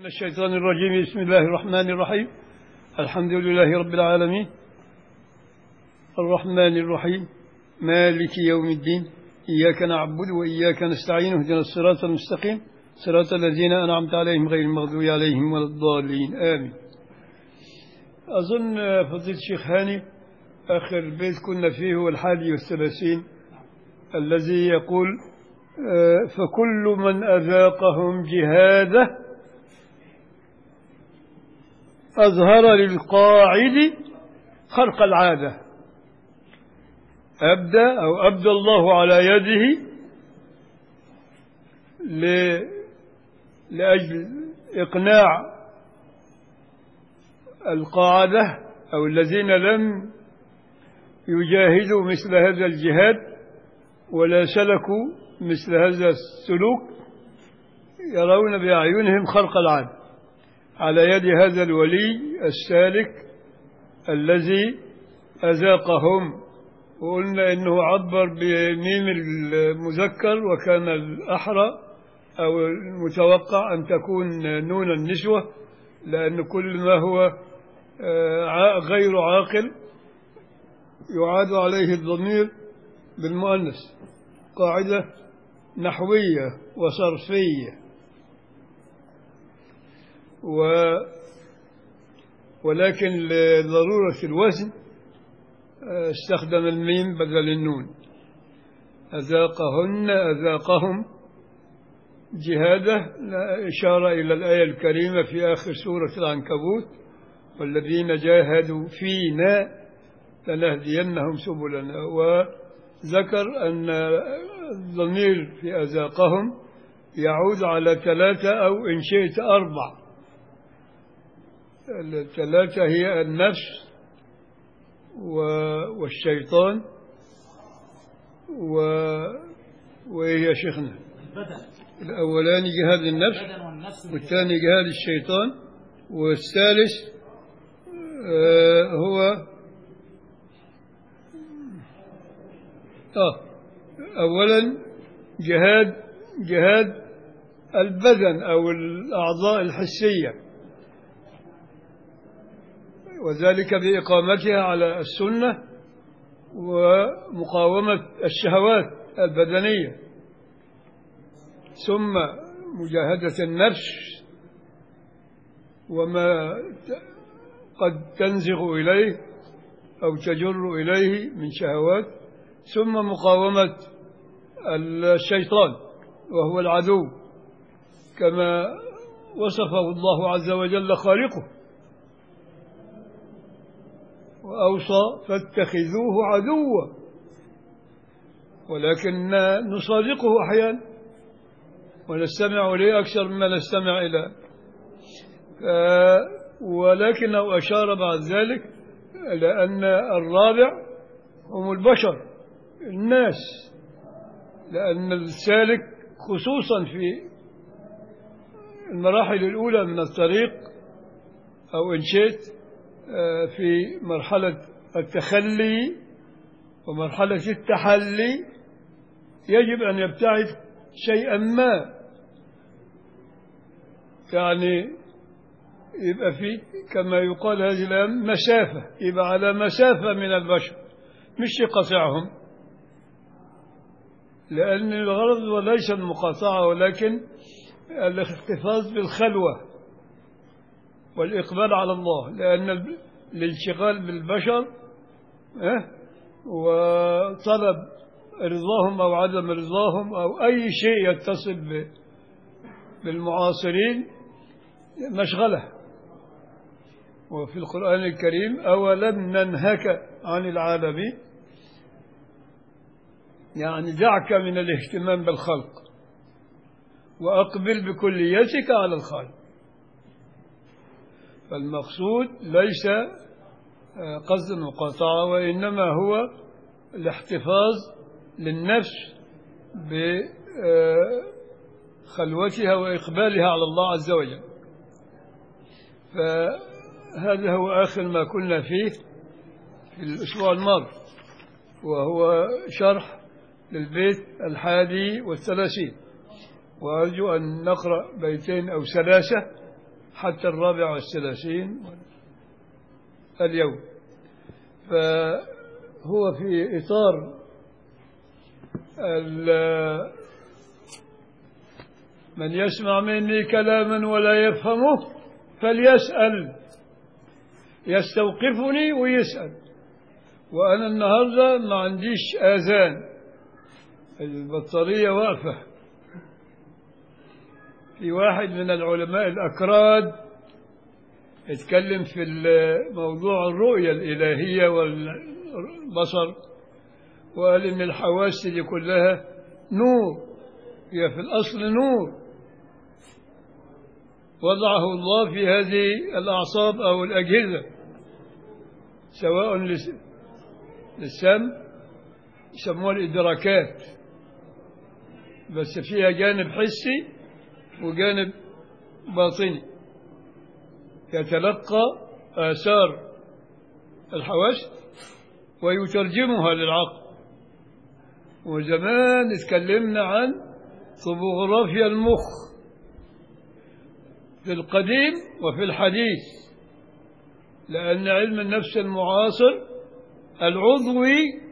من الشيطان الرجيم بسم الله الرحمن الرحيم الحمد لله رب العالمين الرحمن الرحيم مالك يوم الدين إياك نعبد وإياك نستعين اهدنا الصراط المستقيم صراط الذين أنعمت عليهم غير المغضوب عليهم ولا الضالين آمين أظن فضيلة الشيخ هاني آخر بيت كنا فيه هو الحادي والثلاثين الذي يقول آه، فكل من أذاقهم جهاده أظهر للقاعد خرق العادة أبدى أو أبدى الله على يده ل... لأجل إقناع القاعدة أو الذين لم يجاهدوا مثل هذا الجهاد ولا سلكوا مثل هذا السلوك يرون بأعينهم خرق العادة على يد هذا الولي السالك الذي أذاقهم وقلنا إنه عبر بميم المذكر وكان الأحرى أو المتوقع أن تكون نون النسوة لأن كل ما هو آه، غير عاقل يعاد عليه الضمير بالمؤنث قاعدة نحوية وصرفية و ولكن لضرورة الوزن استخدم الميم بدل النون أذاقهن أذاقهم جهاده إشارة إلى الآية الكريمة في آخر سورة العنكبوت والذين جاهدوا فينا لنهدينهم سبلنا وذكر أن الضمير في أذاقهم يعود على ثلاثة أو إن شئت أربع الثلاثة هي النفس والشيطان و وإيه يا شيخنا البدن الأولاني جهاد النفس البدن والنفس والثاني جهاد الشيطان والثالث آه هو آه أولا جهاد جهاد البدن أو الأعضاء الحسية وذلك بإقامتها على السنة ومقاومة الشهوات البدنية ثم مجاهدة النفس وما قد تنزغ إليه أو تجر إليه من شهوات ثم مقاومة الشيطان وهو العدو كما وصفه الله عز وجل خالقه وأوصى فاتخذوه عدوا ولكن نصادقه أحيانا ونستمع إليه أكثر مما نستمع إلى ولكنه أشار بعد ذلك إلى أن الرابع هم البشر الناس لأن السالك خصوصا في المراحل الأولى من الطريق أو إن شئت في مرحلة التخلي ومرحلة التحلي يجب أن يبتعد شيئا ما يعني يبقى في كما يقال هذه الأيام مسافة يبقى على مسافة من البشر مش يقطعهم لأن الغرض وليس المقاطعة ولكن الاحتفاظ بالخلوة والإقبال على الله لأن الانشغال بالبشر وطلب رضاهم أو عدم رضاهم أو أي شيء يتصل بالمعاصرين مشغلة وفي القرآن الكريم أولم ننهك عن العالمين يعني دعك من الاهتمام بالخلق وأقبل بكليتك على الخالق فالمقصود ليس قصد المقاطعة وإنما هو الاحتفاظ للنفس بخلوتها وإقبالها على الله عز وجل فهذا هو آخر ما كنا فيه في الأسبوع الماضي وهو شرح للبيت الحادي والثلاثين وأرجو أن نقرأ بيتين أو ثلاثة حتى الرابع والثلاثين اليوم فهو في إطار ال- من يسمع مني كلاما ولا يفهمه فليسأل يستوقفني ويسأل وأنا النهاردة ما عنديش آذان البطارية واقفة في واحد من العلماء الأكراد اتكلم في موضوع الرؤية الإلهية والبصر وقال إن الحواس دي كلها نور هي في الأصل نور وضعه الله في هذه الأعصاب أو الأجهزة سواء لس- للسمع يسموها الإدراكات بس فيها جانب حسي وجانب باطني يتلقى آثار الحواس ويترجمها للعقل وزمان اتكلمنا عن طبوغرافيا المخ في القديم وفي الحديث لأن علم النفس المعاصر العضوي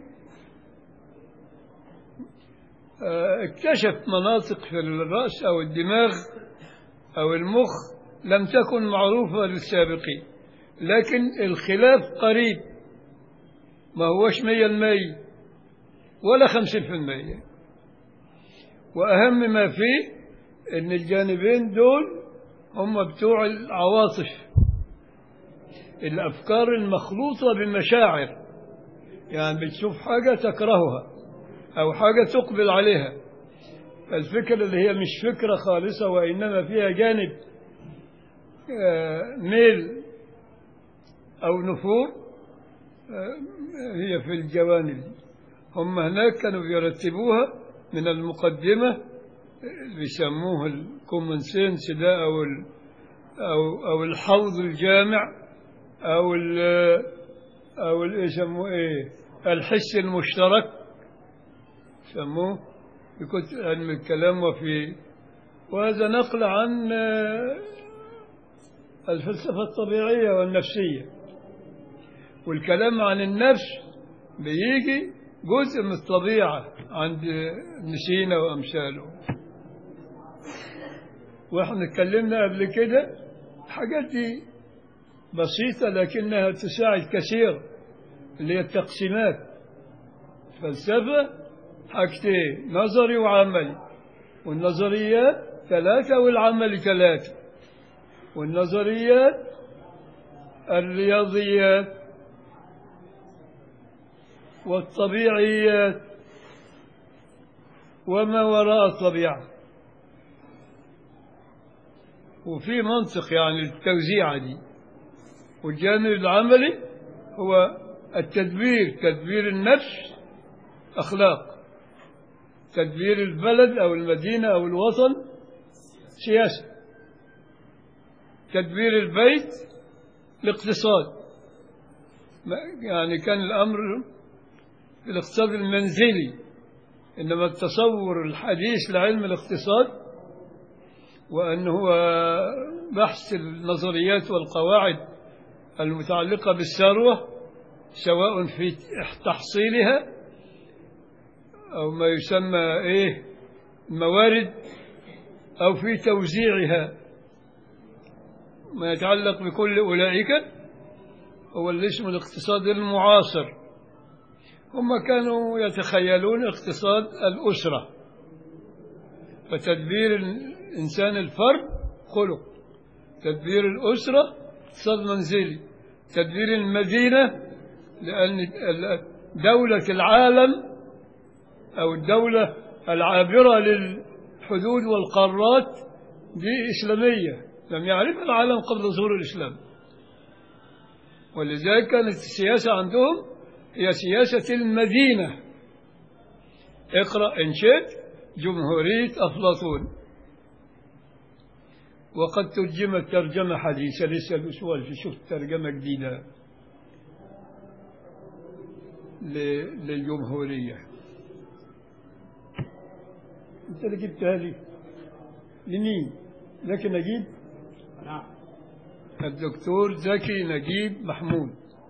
آه، اكتشف مناطق في الرأس أو الدماغ أو المخ لم تكن معروفة للسابقين لكن الخلاف قريب ما هوش مية المية ولا خمسين في المية وأهم ما فيه أن الجانبين دول هم بتوع العواطف الأفكار المخلوطة بمشاعر يعني بتشوف حاجة تكرهها أو حاجة تقبل عليها الفكرة اللي هي مش فكرة خالصة وإنما فيها جانب آه، ميل أو نفور آه، هي في الجوانب دي هم هناك كانوا بيرتبوها من المقدمة اللي بيسموه الكومن سينس ده أو ال أو أو الحوض الجامع أو ال أو ال- يسموه إيه الحس المشترك سموه في كتب علم الكلام وفي وهذا نقل عن آه، الفلسفة الطبيعية والنفسية والكلام عن النفس بيجي جزء من الطبيعة عند ابن سينا وأمثاله واحنا اتكلمنا قبل كده الحاجات دي بسيطة لكنها تساعد كثير اللي هي التقسيمات فلسفة حاجتين نظري وعملي والنظريات ثلاثة والعملي ثلاثة والنظريات الرياضيات والطبيعيات وما وراء الطبيعة وفي منطق يعني التوزيعة دي والجانب العملي هو التدبير تدبير النفس أخلاق تدبير البلد أو المدينة أو الوطن سياسة تدبير البيت الاقتصاد ما- يعني كان الأمر في الاقتصاد المنزلي إنما التصور الحديث لعلم الاقتصاد وأنه هو بحث النظريات والقواعد المتعلقة بالثروة سواء في تحصيلها أو ما يسمى إيه الموارد أو في توزيعها ما يتعلق بكل أولئك هو اللي اسمه الاقتصاد المعاصر هم كانوا يتخيلون اقتصاد الأسرة فتدبير الإنسان الفرد خلق تدبير الأسرة اقتصاد منزلي تدبير المدينة لأن ال- دولة العالم أو الدولة العابرة للحدود والقارات دي إسلامية لم يعرفها العالم قبل ظهور الإسلام ولذلك كانت السياسة عندهم هي سياسة المدينة اقرأ إن شئت جمهورية أفلاطون وقد ترجمت ترجمة حديثة لسه الأسبوع اللي شفت ترجمة جديدة ل- للجمهورية أنت اللي جبت هذه لمين؟ لكن أجيب نعم الدكتور زكي نجيب محمود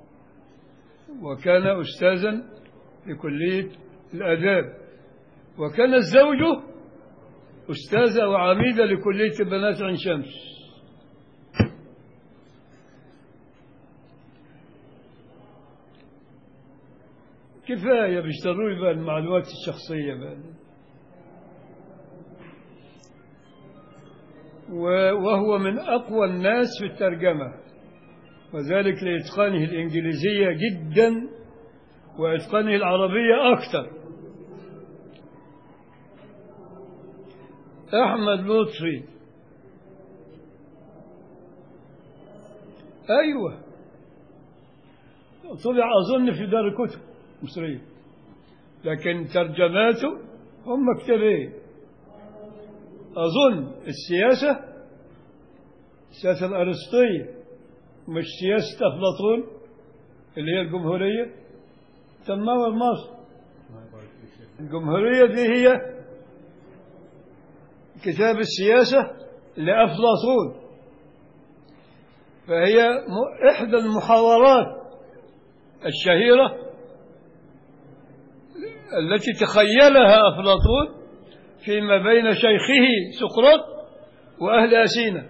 وكان أستاذا في كلية الآداب وكانت زوجه أستاذة وعميدة لكلية البنات عين شمس كفاية بيشتروا لي بقى المعلومات الشخصية بقى و- وهو من أقوى الناس في الترجمة وذلك لإتقانه الإنجليزية جدا وإتقانه العربية أكثر أحمد لطفي أيوة طلع أظن في دار الكتب مصرية لكن ترجماته هم كتابين أظن السياسة السياسة الأرسطية مش سياسة أفلاطون اللي هي الجمهورية تنور مصر الجمهورية دي هي كتاب السياسة لأفلاطون فهي م- إحدى المحاورات الشهيرة التي تخيلها أفلاطون فيما بين شيخه سقراط وأهل أثينا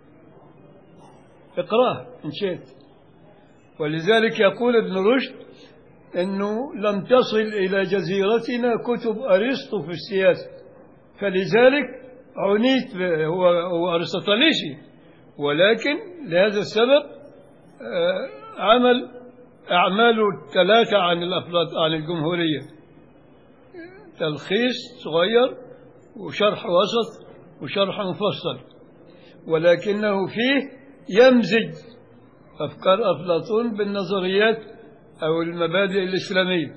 اقراه إن شئت ولذلك يقول ابن رشد أنه لم تصل إلى جزيرتنا كتب أرسطو في السياسة فلذلك عنيت ب- هو, هو أرسطاليسي ولكن لهذا السبب آه، عمل أعماله الثلاثة عن الأفلاط عن الجمهورية تلخيص صغير وشرح وسط وشرح مفصل ولكنه فيه يمزج أفكار أفلاطون بالنظريات أو المبادئ الإسلامية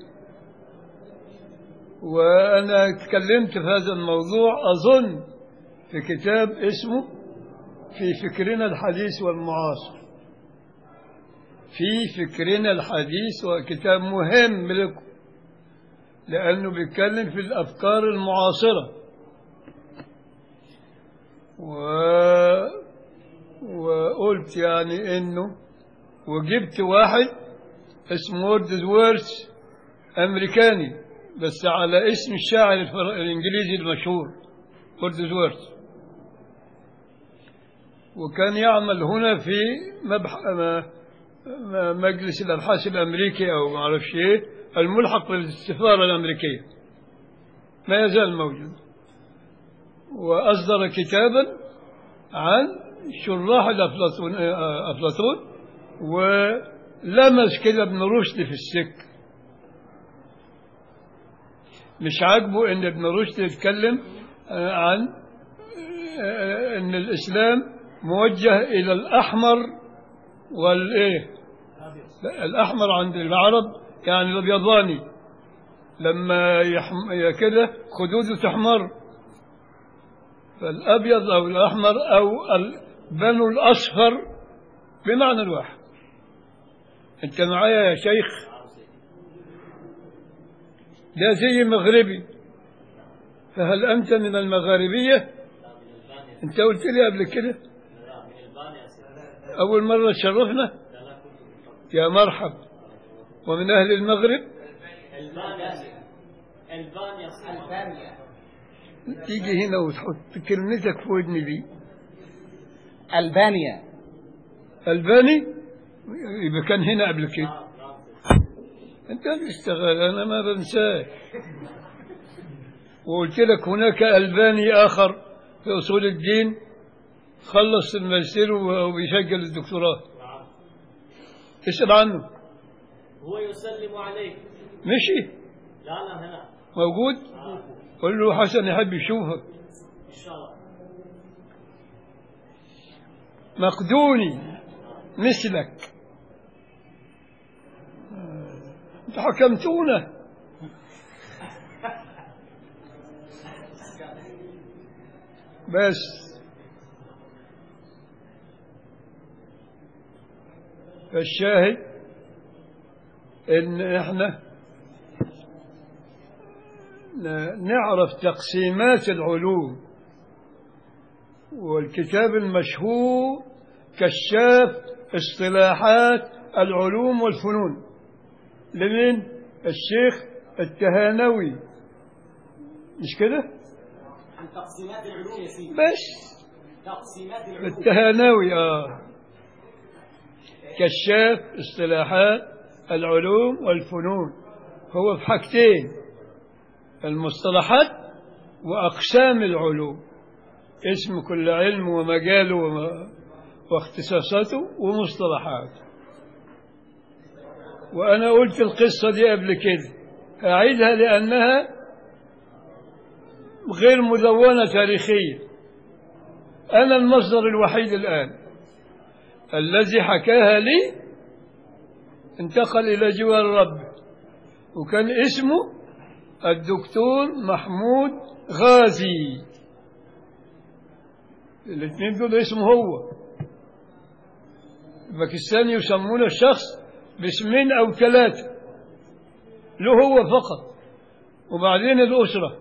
وأنا تكلمت في هذا الموضوع أظن في كتاب اسمه في فكرنا الحديث والمعاصر في فكرنا الحديث وكتاب مهم لكم لأنه بيتكلم في الأفكار المعاصرة و... وقلت يعني إنه وجبت واحد اسمه ووردزورث أمريكاني بس على اسم الشاعر الفر... الإنجليزي المشهور ووردزورث وكان يعمل هنا في مبح... م- م- مجلس الأبحاث الأمريكي أو ما أعرفش إيه الملحق بالسفارة الأمريكية ما يزال موجود وأصدر كتابا عن شراح الأفلاطون آه، أفلاطون ولمس كده ابن رشد في السك مش عاجبه ان ابن رشد يتكلم آه، عن آه، ان الاسلام موجه الى الاحمر والايه لا، الاحمر عند العرب يعني الابيضاني لما يحم... يا كده خدوده تحمر فالابيض او الاحمر او البنو الاصفر بمعنى الواحد انت معايا يا شيخ ده زي مغربي فهل انت من المغاربيه انت قلت لي قبل كده اول مره تشرفنا يا مرحب ومن اهل المغرب البانيا البانيا البانيا تيجي هنا وتحط كلمتك في ودني دي البانيا الباني يبقى كان هنا قبل كده انت بتشتغل انا ما بنساك وقلت لك هناك الباني اخر في اصول الدين خلص الماجستير وبيسجل الدكتوراه اسال عنه هو يسلم عليك مشي لا لا هنا موجود قل له حسن يحب يشوفك ان شاء الله مقدوني مثلك انت حكمتونا بس فالشاهد ان احنا ن- نعرف تقسيمات العلوم والكتاب المشهور كشاف اصطلاحات العلوم والفنون لمن الشيخ التهانوي مش كده عن تقسيمات العلوم يا سيدي بس تقسيمات العلوم التهانوي اه كشاف اصطلاحات العلوم والفنون هو في حاجتين المصطلحات وأقسام العلوم اسم كل علم ومجاله وما- واختصاصاته ومصطلحاته وأنا قلت القصة دي قبل كده أعيدها لأنها غير مدونة تاريخيا أنا المصدر الوحيد الآن الذي حكاها لي انتقل إلى جوار ربه وكان اسمه الدكتور محمود غازي الاثنين دول اسمه هو باكستان يسمون الشخص باسمين أو ثلاثة له هو فقط وبعدين الأسرة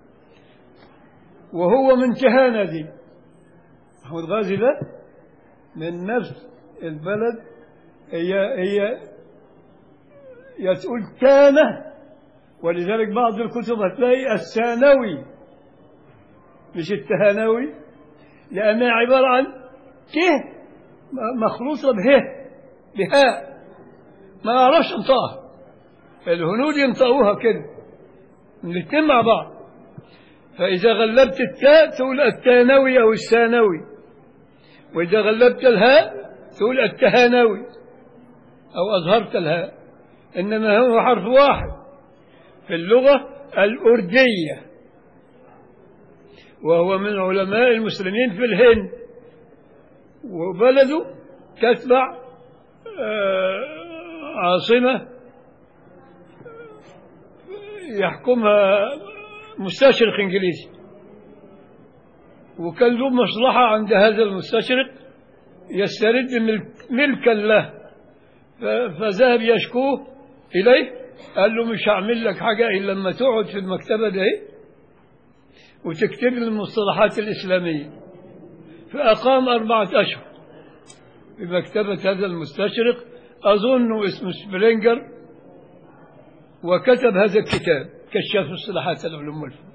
وهو من تهانة دي محمود غازي ده من نفس البلد هي هي يا تقول كانه ولذلك بعض الكتب هتلاقي الثانوي مش التهانوي لأنها عبارة عن ته مخلوطة به بهاء ما أعرفش انطقها الهنود ينطقوها كده الاثنين مع بعض فإذا غلبت التاء تقول التانوي أو الثانوي وإذا غلبت الهاء تقول التهانوي أو أظهرت الهاء إنما هو حرف واحد في اللغة الأردية وهو من علماء المسلمين في الهند وبلده تتبع آه، عاصمة يحكمها مستشرق إنجليزي وكان له مصلحة عند هذا المستشرق يسترد ملك- ملكا له ف- فذهب يشكوه إليه قال له مش هعمل لك حاجة إلا لما تقعد في المكتبة دي وتكتب لي المصطلحات الإسلامية فأقام أربعة أشهر في مكتبة هذا المستشرق أظن اسمه سبرينجر وكتب هذا الكتاب كشاف اصطلاحات العلوم والفنون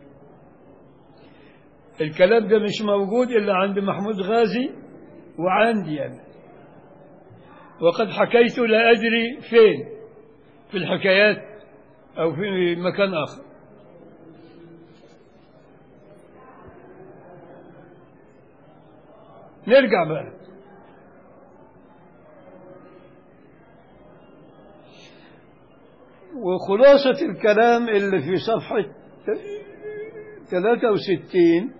الكلام ده مش موجود إلا عند محمود غازي وعندي أنا وقد حكيت لا أدري فين في الحكايات أو في مكان آخر نرجع بقى وخلاصة الكلام اللي في صفحة 63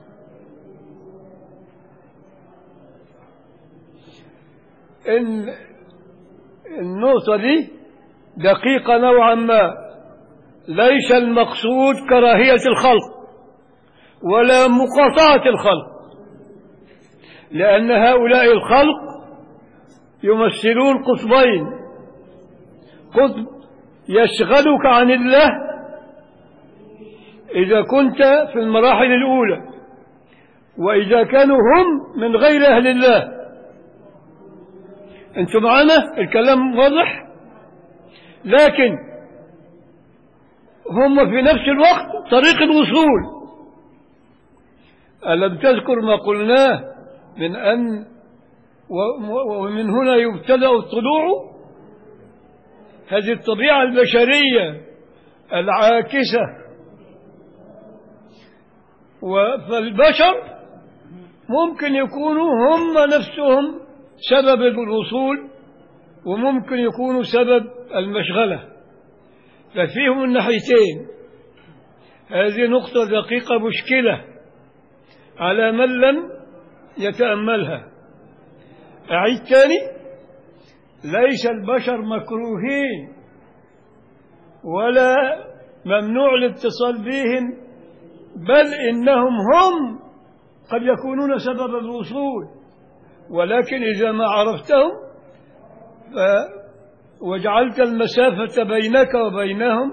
إن النقطة دي دقيقة نوعا ما ليس المقصود كراهية الخلق ولا مقاطعة الخلق لأن هؤلاء الخلق يمثلون قطبين قطب يشغلك عن الله إذا كنت في المراحل الأولى وإذا كانوا هم من غير أهل الله أنتم معنا الكلام واضح لكن هم في نفس الوقت طريق الوصول ألم تذكر ما قلناه من أن و- ومن هنا يبتدأ الطلوع هذه الطبيعة البشرية العاكسة و- فالبشر ممكن يكونوا هم نفسهم سبب الوصول وممكن يكونوا سبب المشغلة ففيهم الناحيتين هذه نقطة دقيقة مشكلة على من لم يتأملها أعيد تاني ليس البشر مكروهين ولا ممنوع الاتصال بهم بل إنهم هم قد يكونون سبب الوصول ولكن إذا ما عرفتهم ف وجعلت المسافة بينك وبينهم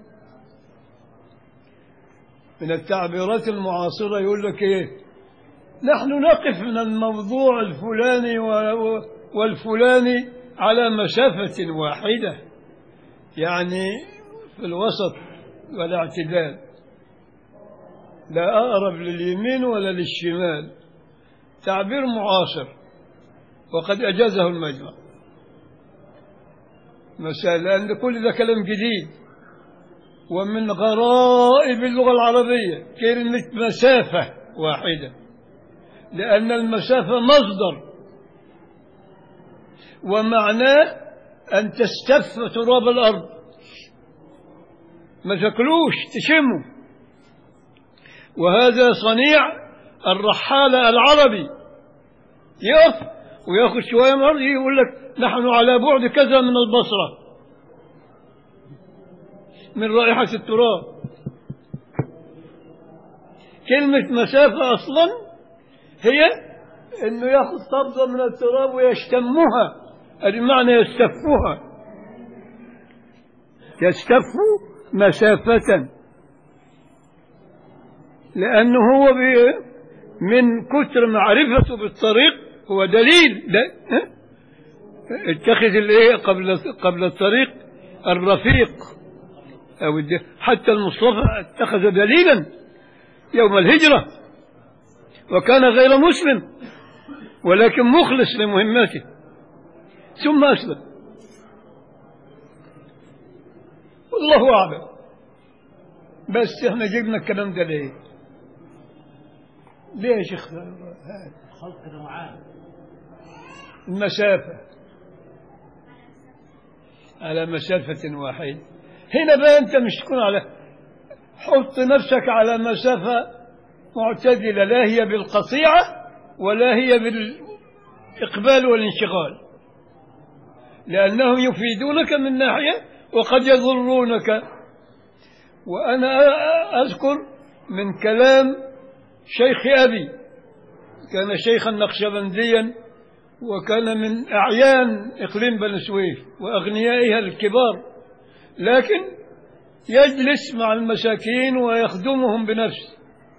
من التعبيرات المعاصرة يقول لك إيه نحن نقف من الموضوع الفلاني و- و- والفلاني على مسافة واحدة يعني في الوسط والاعتدال لا أقرب لليمين ولا للشمال تعبير معاصر وقد أجازه المجمع مسألة لأن كل ده كلام جديد ومن غرائب اللغة العربية كلمة مسافة واحدة لأن المسافة مصدر ومعناه أن تستف تراب الأرض ما تاكلوش تشمه وهذا صنيع الرحالة العربي يقف وياخذ شوية من الأرض يقول لك نحن على بعد كذا من البصرة من رائحة التراب كلمة مسافة أصلا هي أنه ياخذ قبضة من التراب ويشتمها هذا معنى يستفها يستف مسافة لأنه هو بي من كتر معرفته بالطريق هو دليل ده ها؟ اتخذ الايه قبل قبل الطريق الرفيق او الد- حتى المصطفى اتخذ دليلا يوم الهجره وكان غير مسلم ولكن مخلص لمهمته ثم اسلم والله اعلم بس احنا جبنا الكلام ده ليه؟ ليه يا شيخ هاد؟ خلق نوعان المسافة على مسافة واحدة هنا بقى أنت مش تكون على حط نفسك على مسافة معتدلة لا هي بالقطيعة ولا هي بالإقبال والانشغال لأنهم يفيدونك من ناحية وقد يضرونك وأنا أذكر من كلام شيخ أبي كان شيخا نقشبنديا وكان من أعيان إقليم بني سويف وأغنيائها الكبار لكن يجلس مع المساكين ويخدمهم بنفسه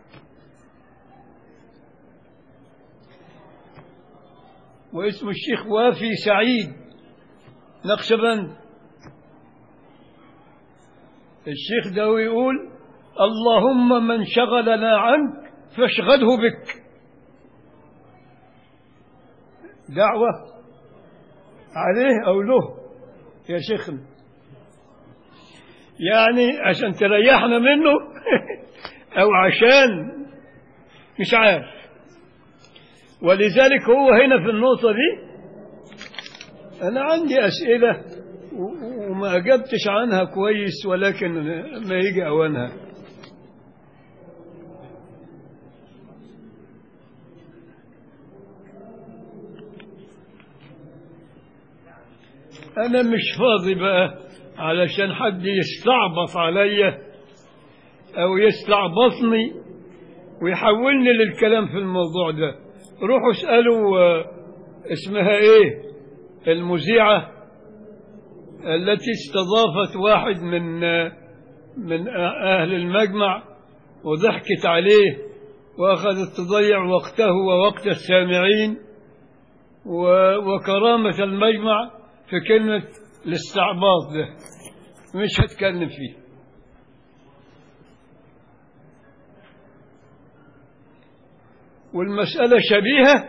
واسمه الشيخ وافي سعيد نقشبند الشيخ ده يقول اللهم من شغلنا عنك فاشغله بك دعوة عليه أو له يا شيخنا يعني عشان تريحنا منه أو عشان مش عارف ولذلك هو هنا في النقطة دي أنا عندي أسئلة و- وما أجبتش عنها كويس ولكن ما يجي أوانها أنا مش فاضي بقى علشان حد يستعبط عليا أو يستعبطني ويحولني للكلام في الموضوع ده روحوا اسألوا آه، اسمها إيه المذيعة التي استضافت واحد من آه، من آه، أهل المجمع وضحكت عليه وأخذت تضيع وقته ووقت السامعين و- وكرامة المجمع في كلمة الاستعباط ده مش هتكلم فيه والمسألة شبيهة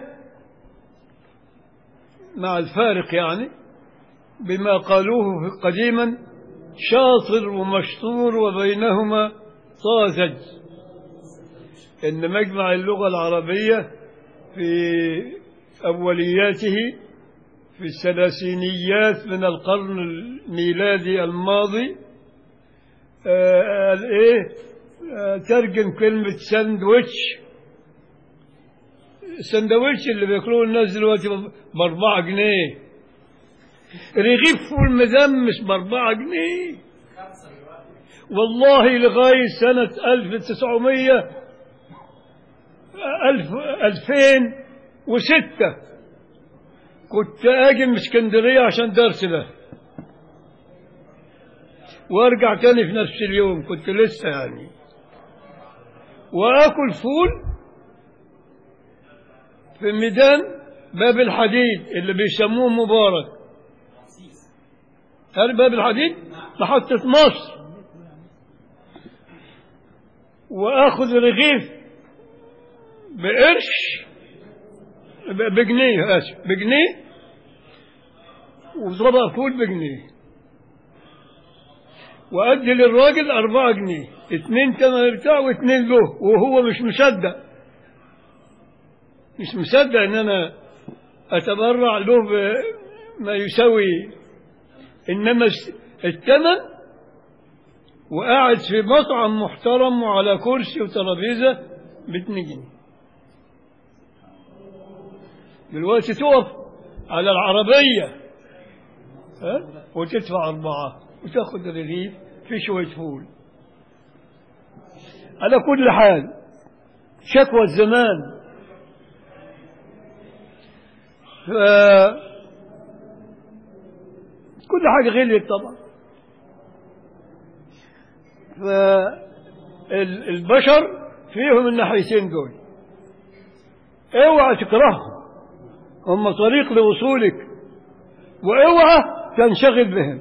مع الفارق يعني بما قالوه في قديما شاطر ومشطور وبينهما طازج إن مجمع اللغة العربية في أولياته في الثلاثينيات من القرن الميلادي الماضي آه، قال ايه آه، ترجم كلمة ساندويتش السندويتش اللي بياكلوه الناس دلوقتي بأربعة جنيه رغيف فول مدمس بأربعة جنيه والله لغاية سنة 1900 ألف ألفين وستة كنت أجي من اسكندرية عشان درس ده وارجع تاني في نفس اليوم كنت لسه يعني واكل فول في ميدان باب الحديد اللي بيسموه مبارك هل باب الحديد محطة مصر وآخذ رغيف بقرش ب- بجنيه آسف بجنيه وطبق فول بجنيه وأدي للراجل أربعة جنيه اتنين تمن بتاعه واتنين له وهو مش مصدق مش مصدق ان انا اتبرع له بما يساوي انما الس- الثمن وقاعد في مطعم محترم وعلى كرسي وترابيزه ب 2 جنيه دلوقتي تقف على العربيه ها وتدفع أربعة وتاخذ رغيف في شوية فول على كل حال شكوى الزمان ف... كل حاجة غليت طبعا فالبشر فيهم الناحيتين دول اوعى تكرههم هم طريق لوصولك واوعى تنشغل بهم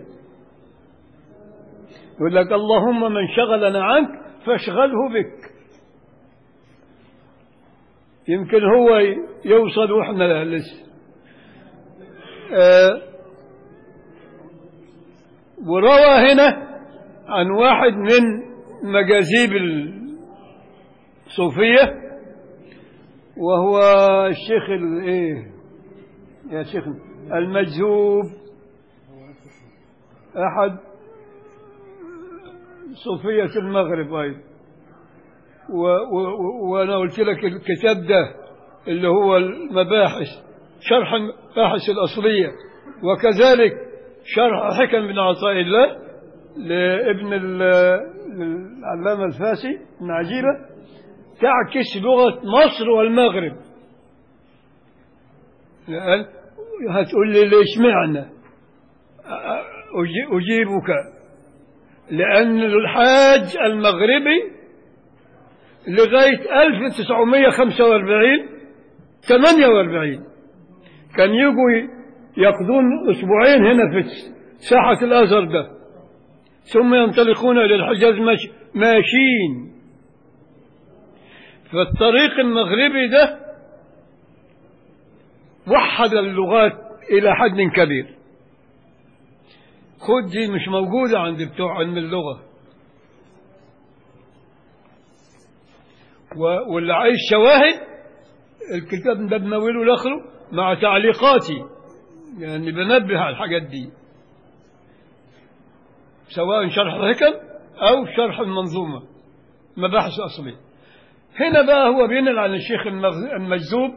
يقول لك اللهم من شغلنا عنك فاشغله بك يمكن هو يوصل واحنا لا لسه آه وروى هنا عن واحد من مجاذيب الصوفية وهو الشيخ الايه يا شيخ المجذوب أحد صوفية المغرب أيضا و و وأنا قلت لك الكتاب ده اللي هو المباحث شرح المباحث الأصلية وكذلك شرح حكم بن عطاء الله لابن العلامة الفاسي بن عجيبة تعكس لغة مصر والمغرب لأن هتقول لي ليش معنى أجيبك لأن الحاج المغربي لغاية 1945 48 كان يجوا يقضون أسبوعين هنا في ساحة الأزهر ده ثم ينطلقون إلى الحجاز ماشي ماشيين فالطريق المغربي ده وحد اللغات إلى حد كبير خد دي مش موجودة عند بتوع علم اللغة واللي عايز شواهد الكتاب ده بنوله لاخره مع تعليقاتي يعني بنبه على الحاجات دي سواء شرح الحكم أو شرح المنظومة مباحث أصلية هنا بقى هو بينقل عن الشيخ المجذوب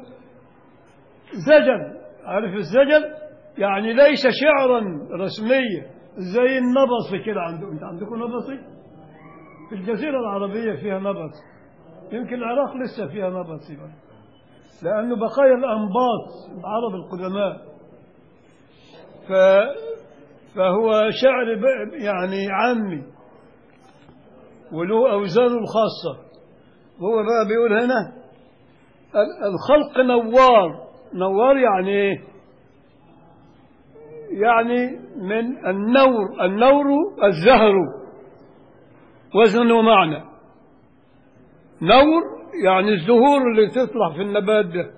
زجل عارف الزجل يعني ليس شعرا رسميا زي النبصي كده عندكم انت عندكم نبصي في الجزيرة العربية فيها نبص يمكن العراق لسه فيها نبصي لأنه بقايا الأنباط العرب القدماء ف فهو شعر يعني عامي وله أوزانه الخاصة هو بقى بيقول هنا الخلق نوار نوار يعني ايه يعني من النور النور الزهر وزن ومعنى نور يعني الزهور اللي تطلع في النبات ده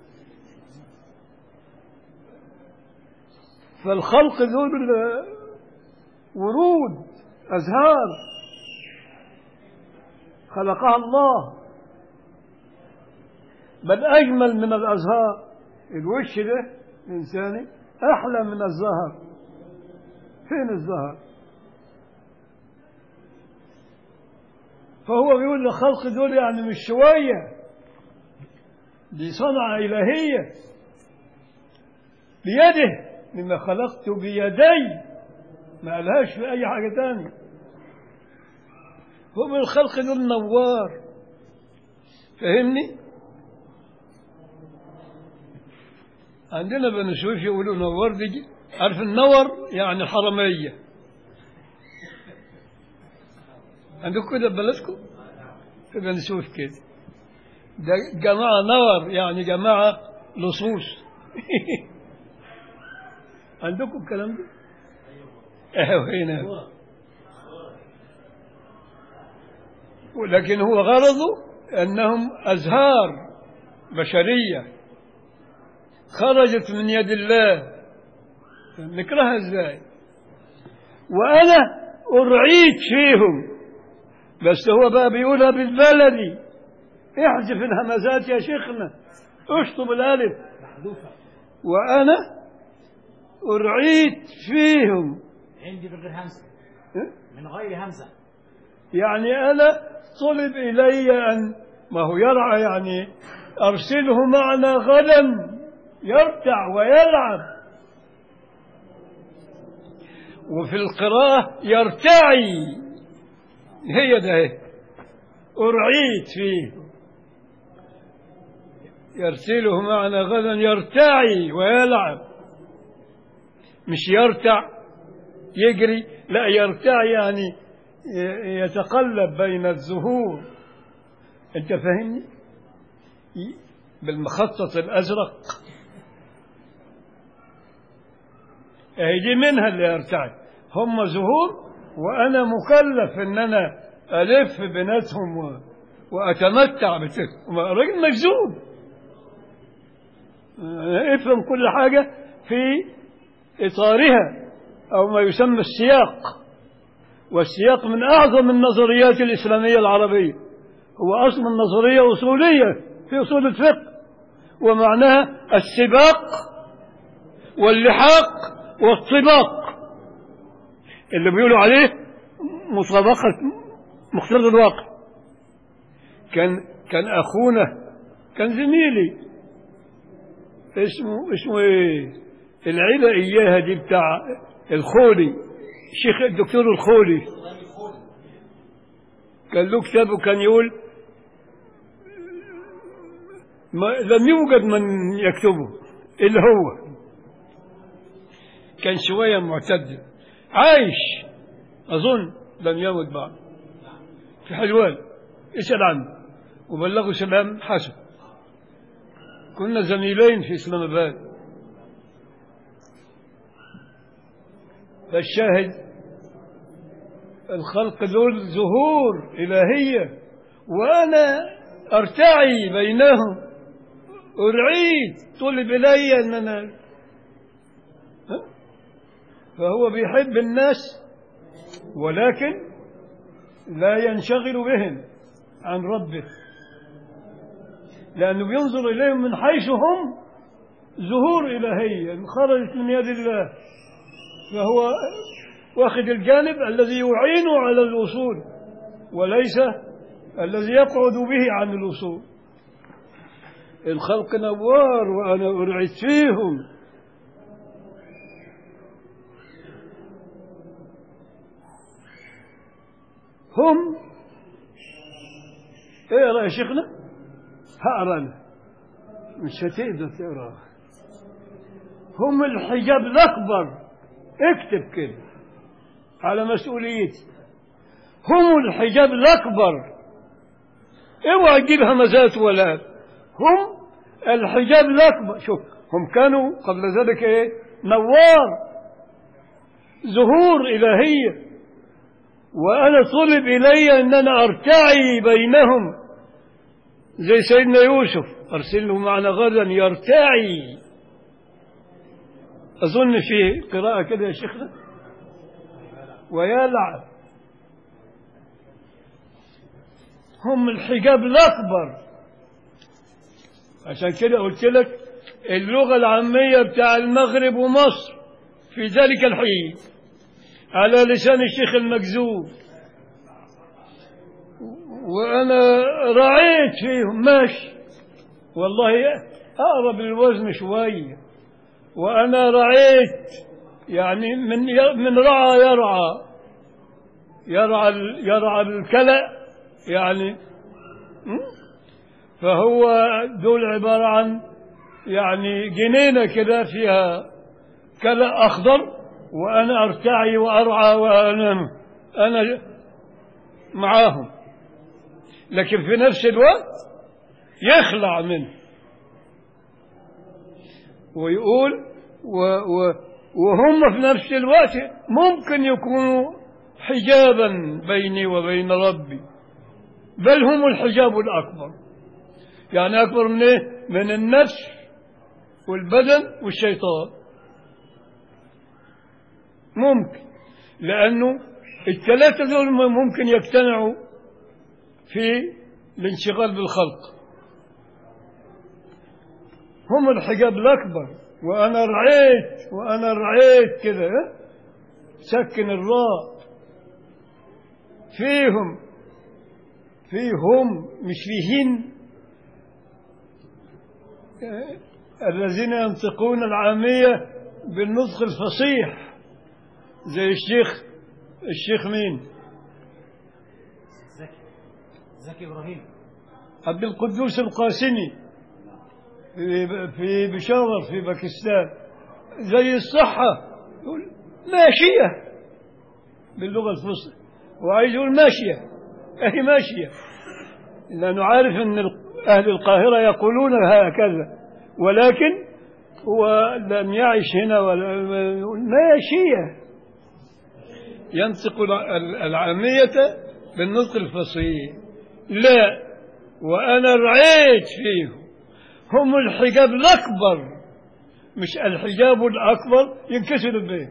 فالخلق دول ورود أزهار خلقها الله بل أجمل من الأزهار الوش ده إنساني أحلى من الزهر فين الزهر فهو بيقول الخلق دول يعني مش شوية دي صنعة إلهية بيده مما خلقت بيدي ما قالهاش في أي حاجة تانية هو من الخلق دول نوار فهمني عندنا بني سويف يقولوا نور دي عارف النور يعني حرمية عندكم كده ببلدكم في بني سويف كده ده جماعة نور يعني جماعة لصوص عندكم الكلام ده؟ ايوه هنا ولكن هو غرضه انهم ازهار بشريه خرجت من يد الله نكرهها ازاي وانا ارعيت فيهم بس هو بقى بيقولها بالبلدي احذف الهمزات يا شيخنا اشطب الالف محذوفة وانا ارعيت فيهم عندي من غير همزة إيه؟ من غير همزة يعني انا طلب الي ان ما هو يرعى يعني ارسله معنا غدا يرتع ويلعب وفي القراءة يرتعي هي ده هي. أرعيت فيه يرسله معنا غدا يرتعي ويلعب مش يرتع يجري لا يرتع يعني ي- يتقلب بين الزهور انت فاهمني ي- بالمخطط الازرق اهي دي منها اللي يرتعي هم زهور وانا مكلف ان انا الف بناتهم و... واتمتع بتلك راجل مجذوب آه، افهم كل حاجه في اطارها او ما يسمى السياق والسياق من اعظم النظريات الاسلاميه العربيه هو اصلا نظريه اصوليه في اصول الفقه ومعناها السباق واللحاق والطباق اللي بيقولوا عليه مطابقة مقتضى الواقع كان كان أخونا كان زميلي اسمه اسمه ايه العيلة إياها دي بتاع الخولي الشيخ الدكتور الخولي كان له كتاب وكان يقول ما لم يوجد من يكتبه إلا هو كان شوية معتدل عايش أظن لم يمت بعد في حلوان اسأل عنه وبلغه سلام حسن كنا زميلين في إسلام آباد فالشاهد الخلق دول زهور إلهية وأنا أرتعي بينهم أرعيد طلب إلي أن أنا ها؟ فهو بيحب الناس ولكن لا ينشغل بهم عن ربه لأنه بينظر إليهم من حيث هم زهور إلهية خرجت من يد الله فهو واخد الجانب الذي يعين على الوصول وليس الذي يقعد به عن الوصول الخلق نوار وأنا أرعد فيهم هم اقرا يا شيخنا هقرا انا مش هتقدر تقرا هم الحجاب الاكبر اكتب كده على مسؤوليتي هم الحجاب الاكبر اوعى تجيب همزات ولا هم الحجاب الاكبر شوف هم كانوا قبل ذلك ايه نوار زهور الهيه وأنا طلب إلي أن أنا أرتعي بينهم زي سيدنا يوسف أرسله معنا غدا يرتعي أظن في قراءة كده يا شيخنا ويلعب هم الحجاب الأكبر عشان كده قلت لك اللغة العامية بتاع المغرب ومصر في ذلك الحين على لسان الشيخ المكذوب وأنا رعيت فيهم ماشي والله أقرب للوزن شوية وأنا رعيت يعني من من رعى يرعى يرعى ال- يرعى الكلأ يعني م? فهو دول عبارة عن يعني جنينة كده فيها كلأ أخضر وأنا أرتعي وأرعى وأنام أنا معاهم لكن في نفس الوقت يخلع منه ويقول و و وهم في نفس الوقت ممكن يكونوا حجابا بيني وبين ربي بل هم الحجاب الأكبر يعني أكبر من إيه؟ من النفس والبدن والشيطان ممكن لأنه الثلاثة دول ممكن يجتمعوا في الانشغال بالخلق هم الحجاب الأكبر وأنا رعيت وأنا رعيت كده ها؟ سكن الراء فيهم فيهم مش فيهن الذين ينطقون العامية بالنطق الفصيح زي الشيخ الشيخ مين زكي زكي إبراهيم عبد القدوس القاسمي في في بشاور في باكستان زي الصحة يقول ماشية باللغة الفصحى وعايز يقول ماشية أهي ماشية لأنه عارف أن أهل القاهرة يقولون هكذا ولكن هو لم يعش هنا ولا ماشية ينطق العامية بالنطق الفصيح لا وأنا رعيت فيهم هم الحجاب الأكبر مش الحجاب الأكبر ينكسر به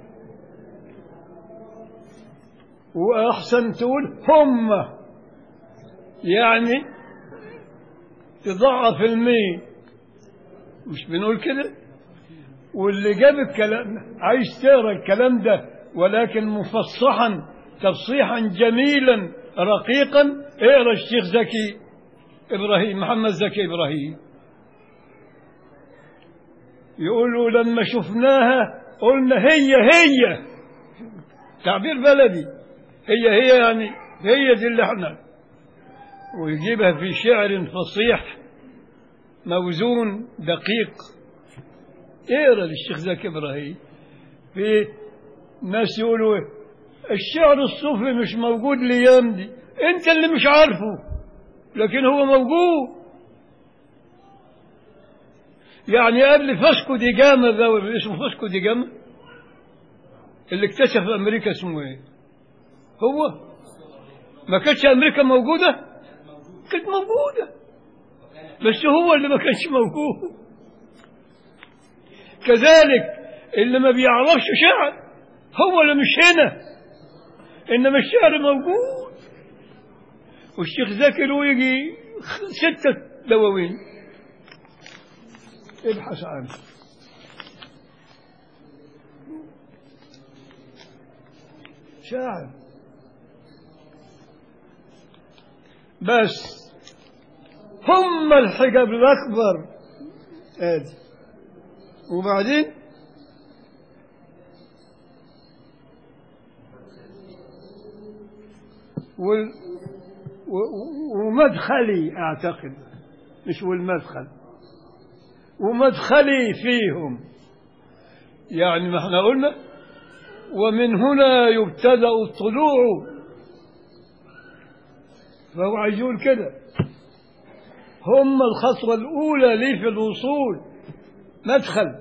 وأحسن تقول هم يعني تضعف الميل مش بنقول كده واللي جاب الكلام عايز تقرا الكلام ده ولكن مفصحا تفصيحا جميلا رقيقا اقرا الشيخ زكي ابراهيم محمد زكي ابراهيم يقولوا لما شفناها قلنا هي هي تعبير بلدي هي هي يعني هي دي اللي احنا ويجيبها في شعر فصيح موزون دقيق اقرا للشيخ زكي ابراهيم في ناس يقولوا الشعر الصوفي مش موجود الايام دي انت اللي مش عارفه لكن هو موجود يعني قبل فاسكو دي جاما ده اسمه فاسكو دي جاما اللي اكتشف امريكا اسمه ايه هو ما كانتش امريكا موجوده كانت موجوده بس هو اللي ما كانش موجود كذلك اللي ما بيعرفش شعر هو اللي مش هنا انما الشعر موجود والشيخ زكي له يجي ستة دواوين ابحث عنه شاعر بس هم الحجاب الأكبر ادي وبعدين وال ومدخلي أعتقد مش والمدخل ومدخلي فيهم يعني ما احنا قلنا ومن هنا يبتدأ الطلوع فهو عايز يقول كده هم الخطوة الأولى لي في الوصول مدخل